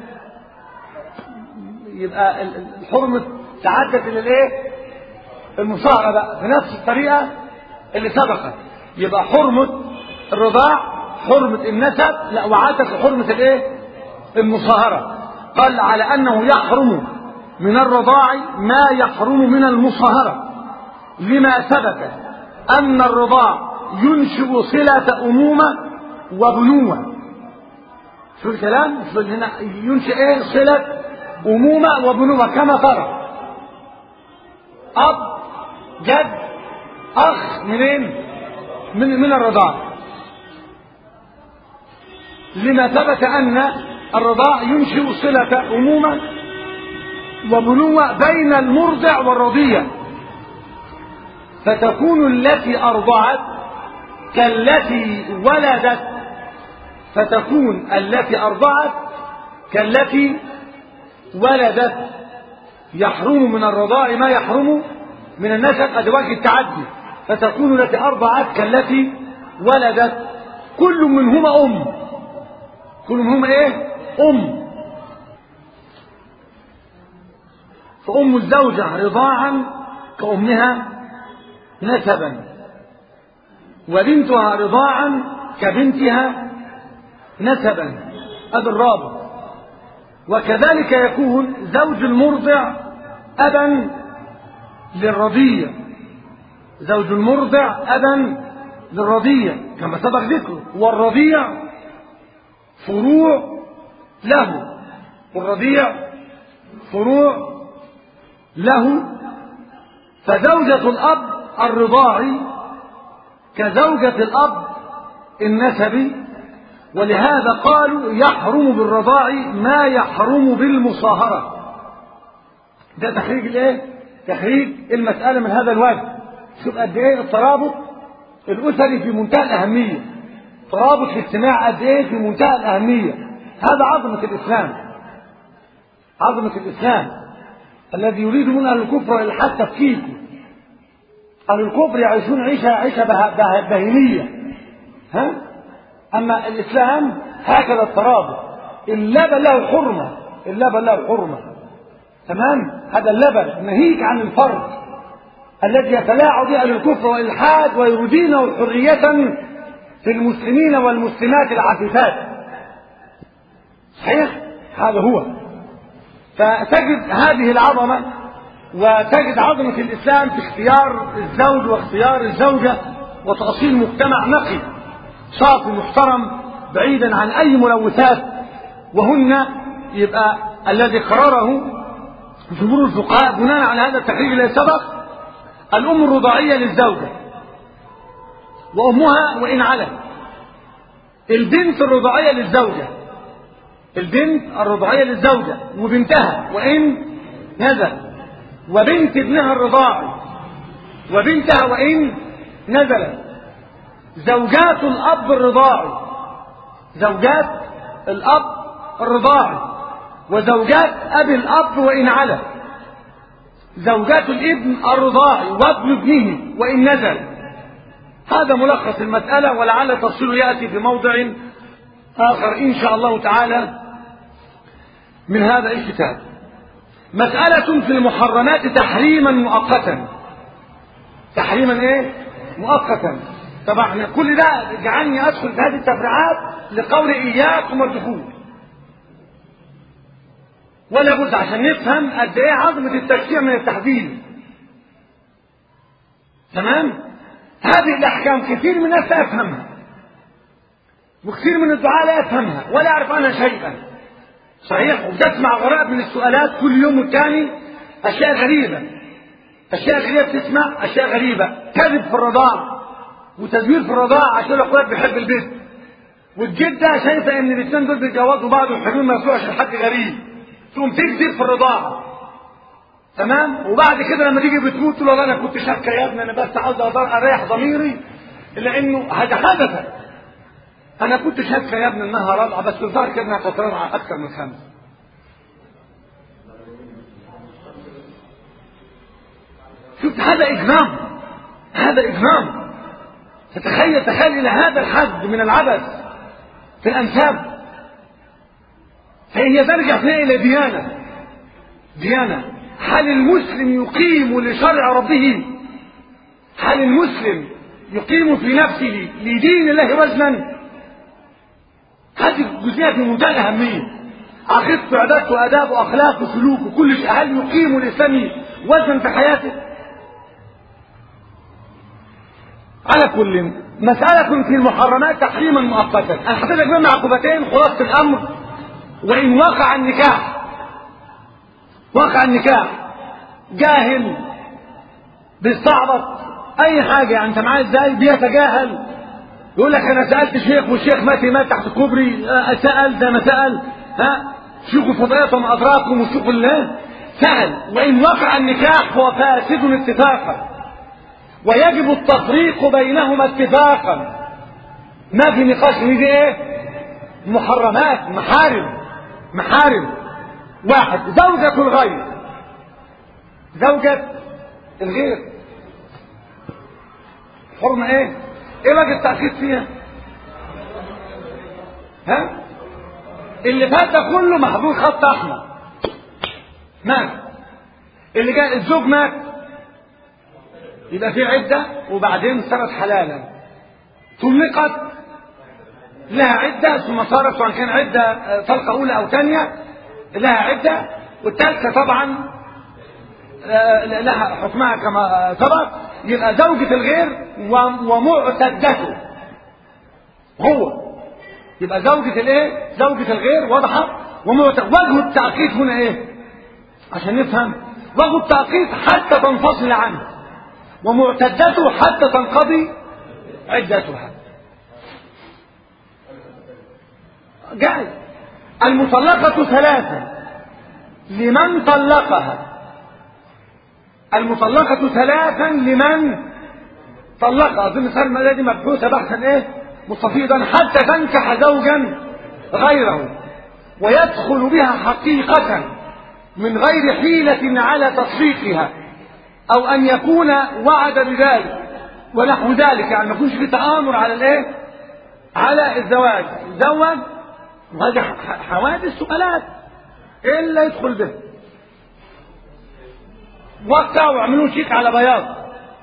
يبقى الحرمة تعدت إلى الإيه؟ المصاهرة بقى بنفس الطريقة اللي سبقت يبقى حرمة الرضاع حرمة النسب لا وعاتك حرمة الإيه؟ المصاهرة قال على أنه يحرم من الرضاع ما يحرم من المصاهرة لما ثبت أن الرضاع ينشئ صلة أمومة وبنوة شو الكلام؟ شو هنا ينشئ ايه؟ صلة أمومة وبنوة كما ترى أب جد أخ منين؟ من من الرضاع لما ثبت أن الرضاع ينشئ صلة أمومة وبنوة بين المرضع والرضيع فتكون التي أرضعت كالتي ولدت فتكون التي أرضعت كالتي ولدت يحرم من الرضاع ما يحرم من النسب أدواج التعدي فتكون التي أرضعت كالتي ولدت كل منهما أم كل منهما إيه أم فأم الزوجة رضاعا كأمها نسبا وبنتها رضاعا كبنتها نسبا هذا الرابط وكذلك يكون زوج المرضع أبا للرضيع زوج المرضع أبا للرضيع كما سبق ذكره والرضيع فروع له والرضيع فروع له فزوجة الأب الرضاعي كزوجة الأب النسبي ولهذا قالوا يحرم بالرضاع ما يحرم بالمصاهرة ده تخريج الايه تخريج المسألة من هذا الوجه شوف قد ايه الترابط الأسري في منتهى الأهمية ترابط الاجتماع قد ايه في منتهى الأهمية هذا عظمة الإسلام عظمة الإسلام الذي يريد من أهل الكفر الحاد تفكيكه أهل الكفر يعيشون عيشة عيشة به- به- بهيمية ها أما الإسلام هكذا الترابط اللبن له حرمة اللبن له حرمة تمام هذا اللبن ناهيك عن الفرق الذي يتلاعب به أهل الكفر والإلحاد ويريدونه حرية في المسلمين والمسلمات العفيفات صحيح هذا هو فتجد هذه العظمة وتجد عظمة الإسلام في اختيار الزوج واختيار الزوجة وتأصيل مجتمع نقي صافي محترم بعيدا عن أي ملوثات وهن يبقى الذي قرره جمهور الفقهاء بناء على هذا التحرير الذي سبق الأم الرضاعية للزوجة وأمها وإن علت البنت الرضاعية للزوجة البنت الرضاعية للزوجة وبنتها وإن نزل وبنت ابنها الرضاعي وبنتها وإن نزلت زوجات الأب الرضاعي زوجات الأب الرضاعي وزوجات أبي الأب وإن علت زوجات الابن الرضاعي وابن ابنه وإن نزل هذا ملخص المسألة ولعل تفصيله يأتي في موضع آخر إن شاء الله تعالى من هذا الكتاب مسألة في المحرمات تحريما مؤقتا تحريما ايه مؤقتا طبعا كل ده جعلني ادخل في هذه التفريعات لقول اياكم الدخول ولا بد عشان نفهم قد ايه عظمه التشريع من التحديد تمام هذه الاحكام كثير من الناس لا يفهمها وكثير من الدعاء لا يفهمها ولا يعرف عنها شيئا صحيح وبتسمع غرائب من السؤالات كل يوم والتاني اشياء غريبه اشياء غريبه بتسمع اشياء غريبه كذب في الرضاعه وتزوير في الرضاعه عشان الاخوات بيحب البيت والجده شايفه ان الاثنين دول بيتجوزوا بعض والحلول ما يسوقش لحد غريب تقوم تكذب في الرضاعه تمام وبعد كده لما تيجي بتموت تقول والله انا كنت شاكه يا ابني انا بس عاوز أقدر اريح ضميري لانه هذا حدث انا كنت شاكه يا ابني انها رضعه بس الظاهر كده انها كانت رضعه اكثر من خمسه شفت هذا اجرام هذا اجرام تتخيل تخيل الى هذا الحد من العبث في الانساب فهي ترجع فيها الى ديانه ديانه هل المسلم يقيم لشرع ربه هل المسلم يقيم في نفسه لدين الله وزنا هذه الجزئيه في منتهى الاهميه عقيدته وعبادته اداب واخلاق وسلوك وكل شيء هل يقيم الاسلام وزنا في حياته على كل مسألة في المحرمات تحريما مؤقتا أنا حطيت لك بين عقوبتين خلاصة الأمر وإن وقع النكاح وقع النكاح جاهل بيستعبط أي حاجة يعني أنت معايا إزاي بيتجاهل يقول لك أنا سألت شيخ والشيخ مات مات تحت كوبري آه، سأل ده ما سأل ها شيوخ الفضائيات وما أدراكم وشيوخ الله سأل وإن وقع النكاح فهو فاسد اتفاقا ويجب التفريق بينهما اتفاقا ما في نقاش دي ايه محرمات محارم محارم واحد زوجة الغير زوجة الغير حرمة ايه ايه وجه التأكيد فيها ها اللي فات ده كله محظوظ خط احمر مات اللي جاء الزوج مات يبقى في عدة وبعدين صارت حلالا طلقت لها عدة ثم صارت سواء كان عدة طلقة أولى أو ثانية لها عدة والثالثة طبعا لها حكمها كما سبق يبقى زوجة الغير ومعتدته هو يبقى زوجة الايه زوجة الغير واضحة ومعت... وجه التعقيد هنا ايه عشان نفهم وجه التعقيد حتى تنفصل عنه ومعتدته حتى تنقضي عدتها جاي المطلقة ثلاثة لمن طلقها المطلقة ثلاثا لمن طلقها أظن سلمى دي مبحوثة بحثا إيه مستفيضا حتى تنكح زوجا غيره ويدخل بها حقيقة من غير حيلة على تصفيقها أو أن يكون وعد بذلك ونحو ذلك يعني ما يكونش في تآمر على الإيه على الزواج زوج وهذه حوادث سؤالات إلا يدخل به وقعوا وعملوا شيك على بياض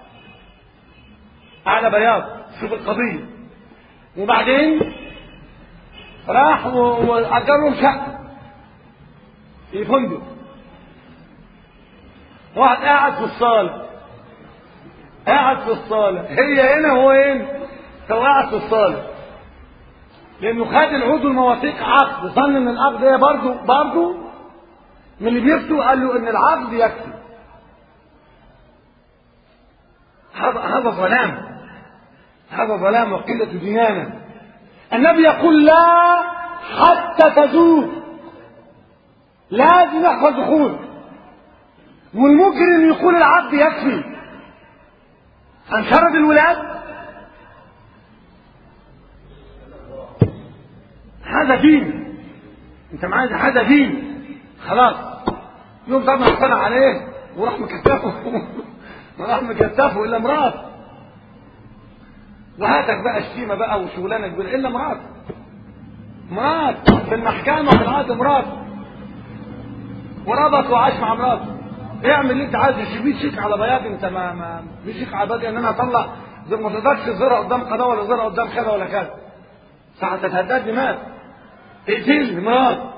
على بياض شوف القضية وبعدين راح وأجرهم شقة في فندق واحد قاعد في الصالة قاعد في الصالة هي هنا هو هنا هو قاعد في الصالة لأنه خد العود والمواثيق عقد ظن إن العقد ده برضه برضه من اللي بيفتوا قال له إن العقد يكفي هذا هذا ظلام هذا ظلام وقلة ديانة النبي يقول لا حتى تذوق لازم يحصل دخول والمجرم يقول العبد يكفي هنشرد الولاد هذا دين انت معايا هذا دين خلاص يوم طبعا اقتنع عليه وراح مكتفه وراح مكتفه الا مرات وهاتك بقى الشيمه بقى وشغلانه كبيره الا مرات مرات في المحكمه في العقد مرات وربط وعاش مع مراته اعمل اللي انت عايزه شبيه شيك على بياض انت ما ما مش شيك على بياض ان انا اطلع زي ما تقدرش تزرع قدام قناه ولا تزرع قدام كذا ولا كذا ساعة تتهددني مات اقتلني مرات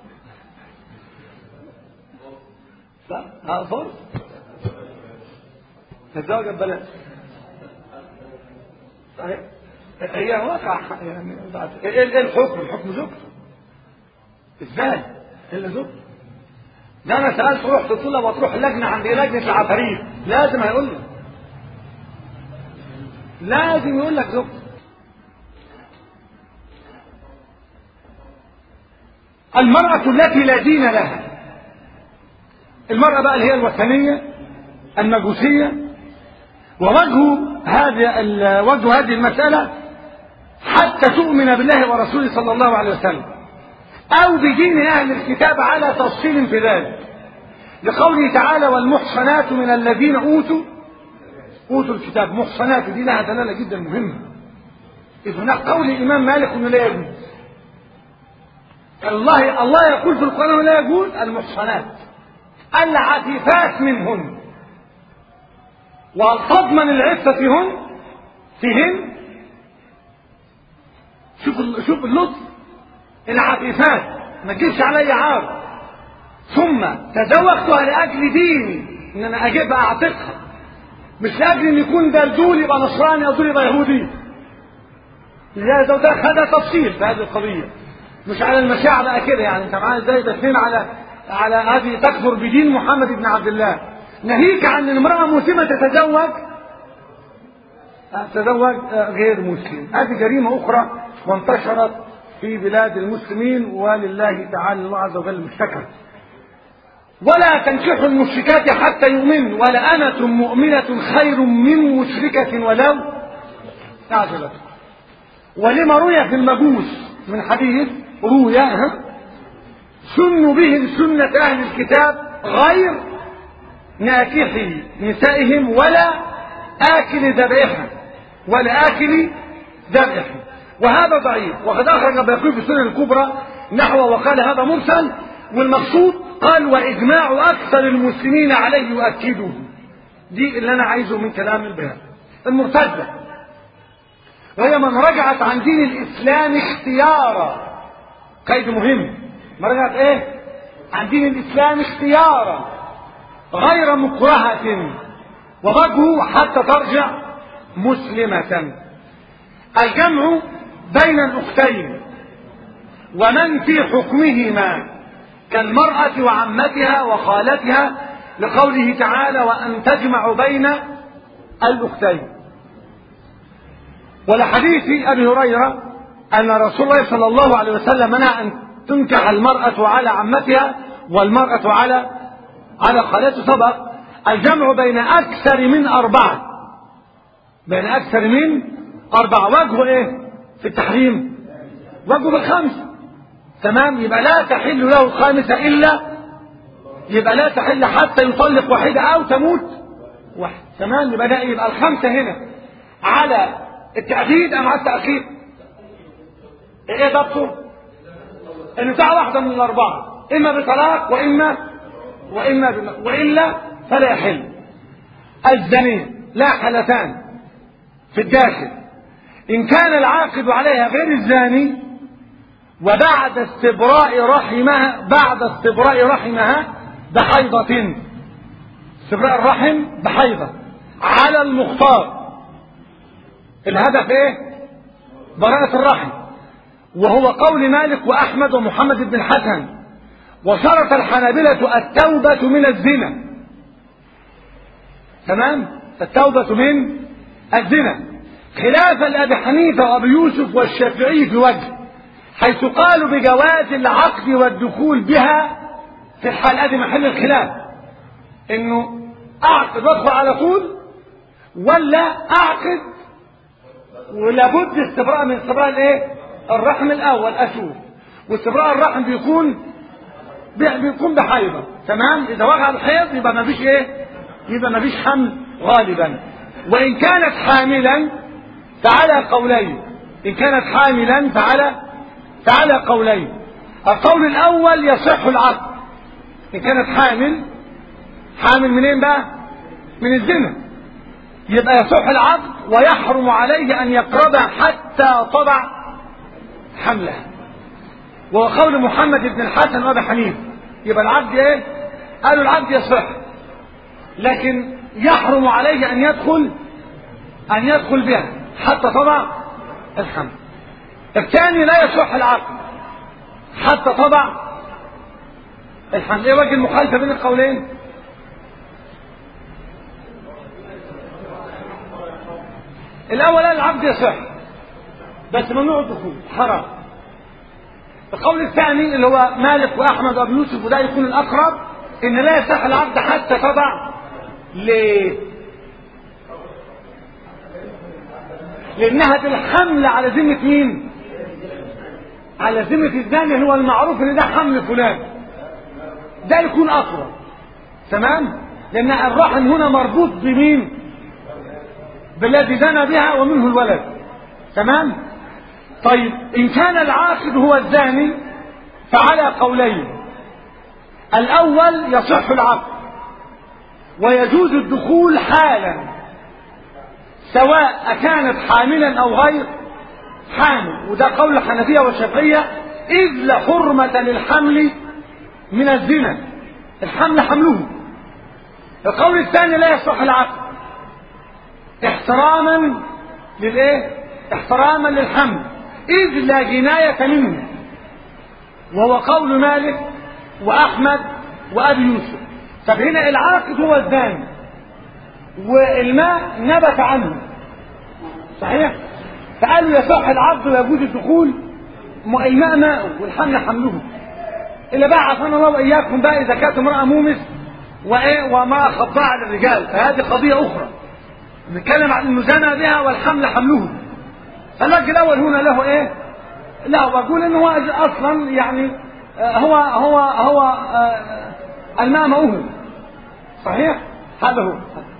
لا ها فرص تتزوج ببلاش صحيح هي واقع يعني ايه الحكم الحكم زوجته ازاي الا زوجته ده انا سالت رحت قلت له وتروح لجنه عند لجنه العفاريت لازم هيقول لي لازم يقول لك زوجته المرأة التي لا دين لها المرأة بقى اللي هي الوثنية المجوسية ووجه هذه وجه هذه المسألة حتى تؤمن بالله ورسوله صلى الله عليه وسلم أو بدين أهل الكتاب على تفصيل في ذلك لقوله تعالى والمحصنات من الذين أوتوا أوتوا الكتاب محصنات دي لها دلالة جدا مهمة إذ هناك قول الإمام مالك أنه لا يجوز الله الله يقول في القرآن لا يجوز المحصنات العفيفات منهن وهل تضمن العفة فيهن فيهن شوف شوف اللطف العفيفات ما تجيبش علي عار ثم تزوجتها لاجل ديني ان انا اجيبها اعتقها مش لاجل ان يكون ده دول يبقى نصراني او دول يبقى يهودي لهذا ده خد تفصيل في هذه القضيه مش على المشاعر بقى كده يعني انت معايا ازاي داخلين على على هذه تكفر بدين محمد بن عبد الله ناهيك عن ان امراه مسلمه تتزوج تزوج غير مسلم هذه جريمه اخرى وانتشرت في بلاد المسلمين ولله تعالى الله عز وجل المشتكى ولا تنكحوا المشركات حتى يؤمن ولأمة مؤمنة خير من مشركة ولو أعجبتكم ولما روي في المجوس من حديث روي سنوا به سنة أهل الكتاب غير ناكح نسائهم ولا آكل ذبائحهم ولا آكل ذبائحهم وهذا ضعيف وقد أخرج بيقول في السنن الكبرى نحو وقال هذا مرسل والمقصود قال وإجماع أكثر المسلمين عليه يؤكده دي اللي أنا عايزه من كلام البيان المرتدة وهي من رجعت عن دين الإسلام اختيارا قيد مهم من رجعت إيه عن دين الإسلام اختيارا غير مكرهة ووجهه حتى ترجع مسلمة الجمع بين الأختين ومن في حكمهما كالمرأة وعمتها وخالتها لقوله تعالى وأن تجمع بين الأختين ولحديث أبي هريرة أن رسول الله صلى الله عليه وسلم منع أن تنكح المرأة على عمتها والمرأة على على خالته سبق الجمع بين أكثر من أربعة بين أكثر من أربعة وجهه إيه في التحريم وجهه بالخمسة تمام يبقى لا تحل له الخامسة إلا يبقى لا تحل حتى يطلق واحدة أو تموت واحد تمام يبقى ده يبقى الخمسة هنا على التأكيد أم على التأخير إيه ضبطه؟ إن بتاع واحدة من الأربعة إما بطلاق وإما وإما بم... وإلا فلا يحل الزني لا حالتان في الداخل إن كان العاقد عليها غير الزاني وبعد استبراء رحمها بعد استبراء رحمها بحيضة استبراء الرحم بحيضة على المختار الهدف ايه براءة الرحم وهو قول مالك وأحمد ومحمد بن الحسن وشرط الحنابلة التوبة من الزنا تمام التوبة من الزنا خلافا لأبي حنيفة وأبي يوسف والشافعي في وجه حيث قالوا بجواز العقد والدخول بها في الحال دي محل الخلاف انه اعقد وادخل على طول ولا اعقد ولابد استبراء من استبراء الايه الرحم الاول اشوف واستبراء الرحم بيكون بيكون بحيضه تمام اذا وقع الحيض يبقى ما فيش ايه يبقى ما فيش حمل غالبا وان كانت حاملا فعلى قولين ان كانت حاملا فعلى فعلى قولين القول الاول يصح العقد ان كانت حامل حامل منين بقى من الزنا يبقى يصح العقد ويحرم عليه ان يقربها حتى تضع حملها وهو قول محمد بن الحسن وابي حنيفه يبقى العبد ايه قالوا العبد يصح لكن يحرم عليه ان يدخل ان يدخل بها حتى تضع الحمل الثاني لا يصح العقد حتى تضع الحمل ايه وجه المخالفه بين القولين الاول قال العبد يصح بس ممنوع الدخول حرام القول الثاني اللي هو مالك واحمد وابو يوسف وده يكون الاقرب ان لا يصح العبد حتى تضع ليه لانها بالحمل على ذمه مين على ذمه الزاني هو المعروف ان ده حمل فلان ده يكون اقرب تمام لان الرحم هنا مربوط بمين بالذي زنى بها ومنه الولد تمام طيب ان كان العاقد هو الزاني فعلى قولين الاول يصح العقد ويجوز الدخول حالا سواء كانت حاملا او غير حامل وده قول الحنفيه والشافعيه اذ لا حرمه للحمل من الزنا الحمل حمله القول الثاني لا يصح العقد احتراما للايه احتراما للحمل اذ لا جنايه منه وهو قول مالك واحمد وابي يوسف طب هنا العاقد هو الزاني والماء نبت عنه صحيح فقالوا يصح العقد ويجوز الدخول الماء ماءه والحمل حمله اللي بقى عافانا الله واياكم بقى اذا كانت امراه مومس وايه وما خضاع للرجال فهذه قضيه اخرى نتكلم عن انه زنى بها والحمل حمله فالوجه الاول هنا له ايه؟ لا بقول انه هو اصلا يعني هو هو هو الماء مؤهل صحيح؟ هذا هو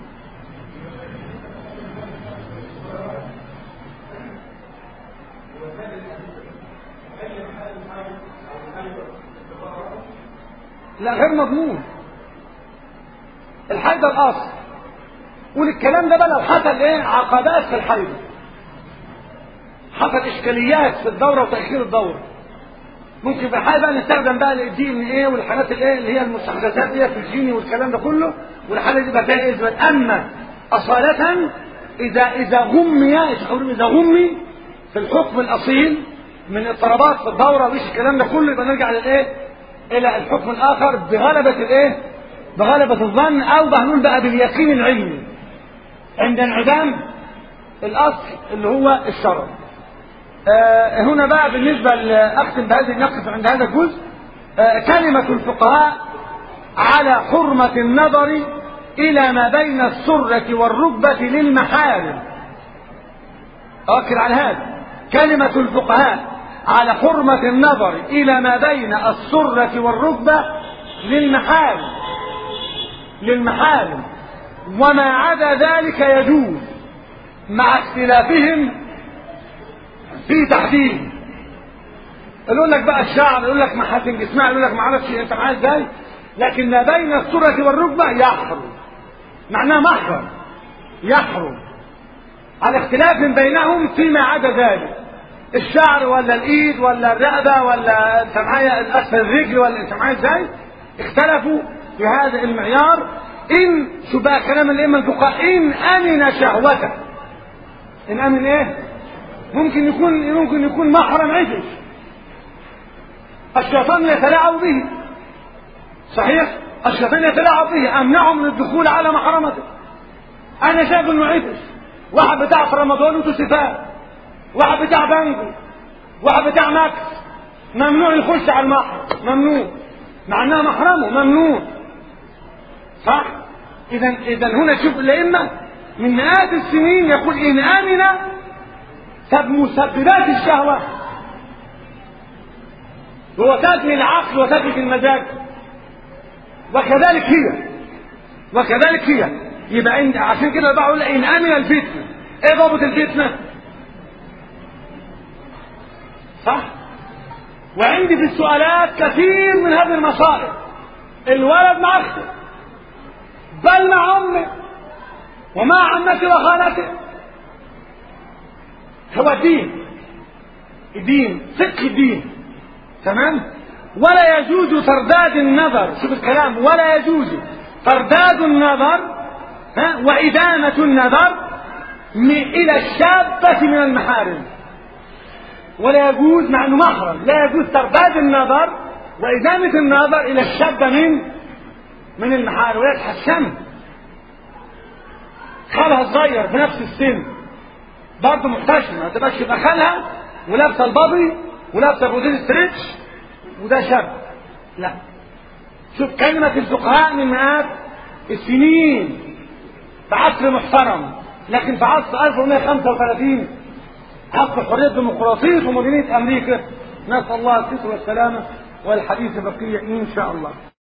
لا غير مضمون الحيض الاصل قول الكلام ده بقى لو حصل ايه عقبات في الحيض حصل اشكاليات في الدوره وتاخير الدوره ممكن في الحاله بقى نستخدم بقى الدي ان ايه والحاجات الايه اللي هي المستحدثات دي في الجيني والكلام ده كله والحاله دي بقى فيها اثبات اما اصاله اذا اذا غمي اذا غمي في الحكم الاصيل من اضطرابات في الدوره وايش الكلام ده كله يبقى نرجع للايه الى الحكم الاخر بغلبه الايه بغلبه الظن او بهنقول بقى باليقين العلمي عند انعدام الاصل اللي هو الشرع آه هنا بقى بالنسبه لاختم بهذه نقف عند هذا الجزء آه كلمه الفقهاء على حرمه النظر الى ما بين السره والركبه للمحارم اؤكد على هذا كلمه الفقهاء على حرمه النظر الى ما بين السره والركبه للمحارم للمحارم وما عدا ذلك يجوز مع اختلافهم في تحديد يقول لك بقى الشعر يقول لك محاسن جسمها يقول لك ما اعرفش انت معايا ازاي لكن ما بين السرة والركبة يحرم معناه محرم يحرم على اختلاف بينهم فيما عدا ذلك الشعر ولا الايد ولا الرقبة ولا انت معايا اسفل الرجل ولا انت معايا ازاي اختلفوا في هذا المعيار ان شو بقى كلام الائمه الفقهاء ان امن شهوته ان امن ايه ممكن يكون ممكن يكون محرم عجز الشيطان يتلاعب به صحيح الشيطان يتلاعب به امنعه من الدخول على محرمته انا شايف انه عجز واحد بتاع في رمضان وتوسيفات واحد بتاع بنجو واحد بتاع ماكس ممنوع يخش على المحرم ممنوع مع انها محرمه ممنوع صح اذا اذا هنا شوف الائمه من مئات السنين يقول ان امن مسببات الشهوه هو تجري العقل وتجري المزاج وكذلك هي وكذلك هي يبقى إن عشان كده بقول ان امن الفتنه ايه ضابط الفتنه صح وعندي في السؤالات كثير من هذه المصائب الولد مع اخته بل مع امه ومع عمته وخالته هو الدين الدين فقه الدين تمام ولا يجوز ترداد النظر شوف الكلام ولا يجوز ترداد النظر ها وإدامة النظر إلى الشابة من المحارم ولا يجوز مع انه محرم لا يجوز ترداد النظر وإدامة النظر إلى الشابة من من المحارم وهي تحسن خالها صغير في نفس السن برضه محتشمة ما تبقاش يبقى خالها ولابسة البابي ولابسة بودين ستريتش وده شاب لا شوف كلمة الفقهاء من مئات السنين بعصر محترم لكن في عصر 1435 عصر حرية ديمقراطية ومدينة أمريكا نسأل الله الستر والسلامة والحديث بقية إن شاء الله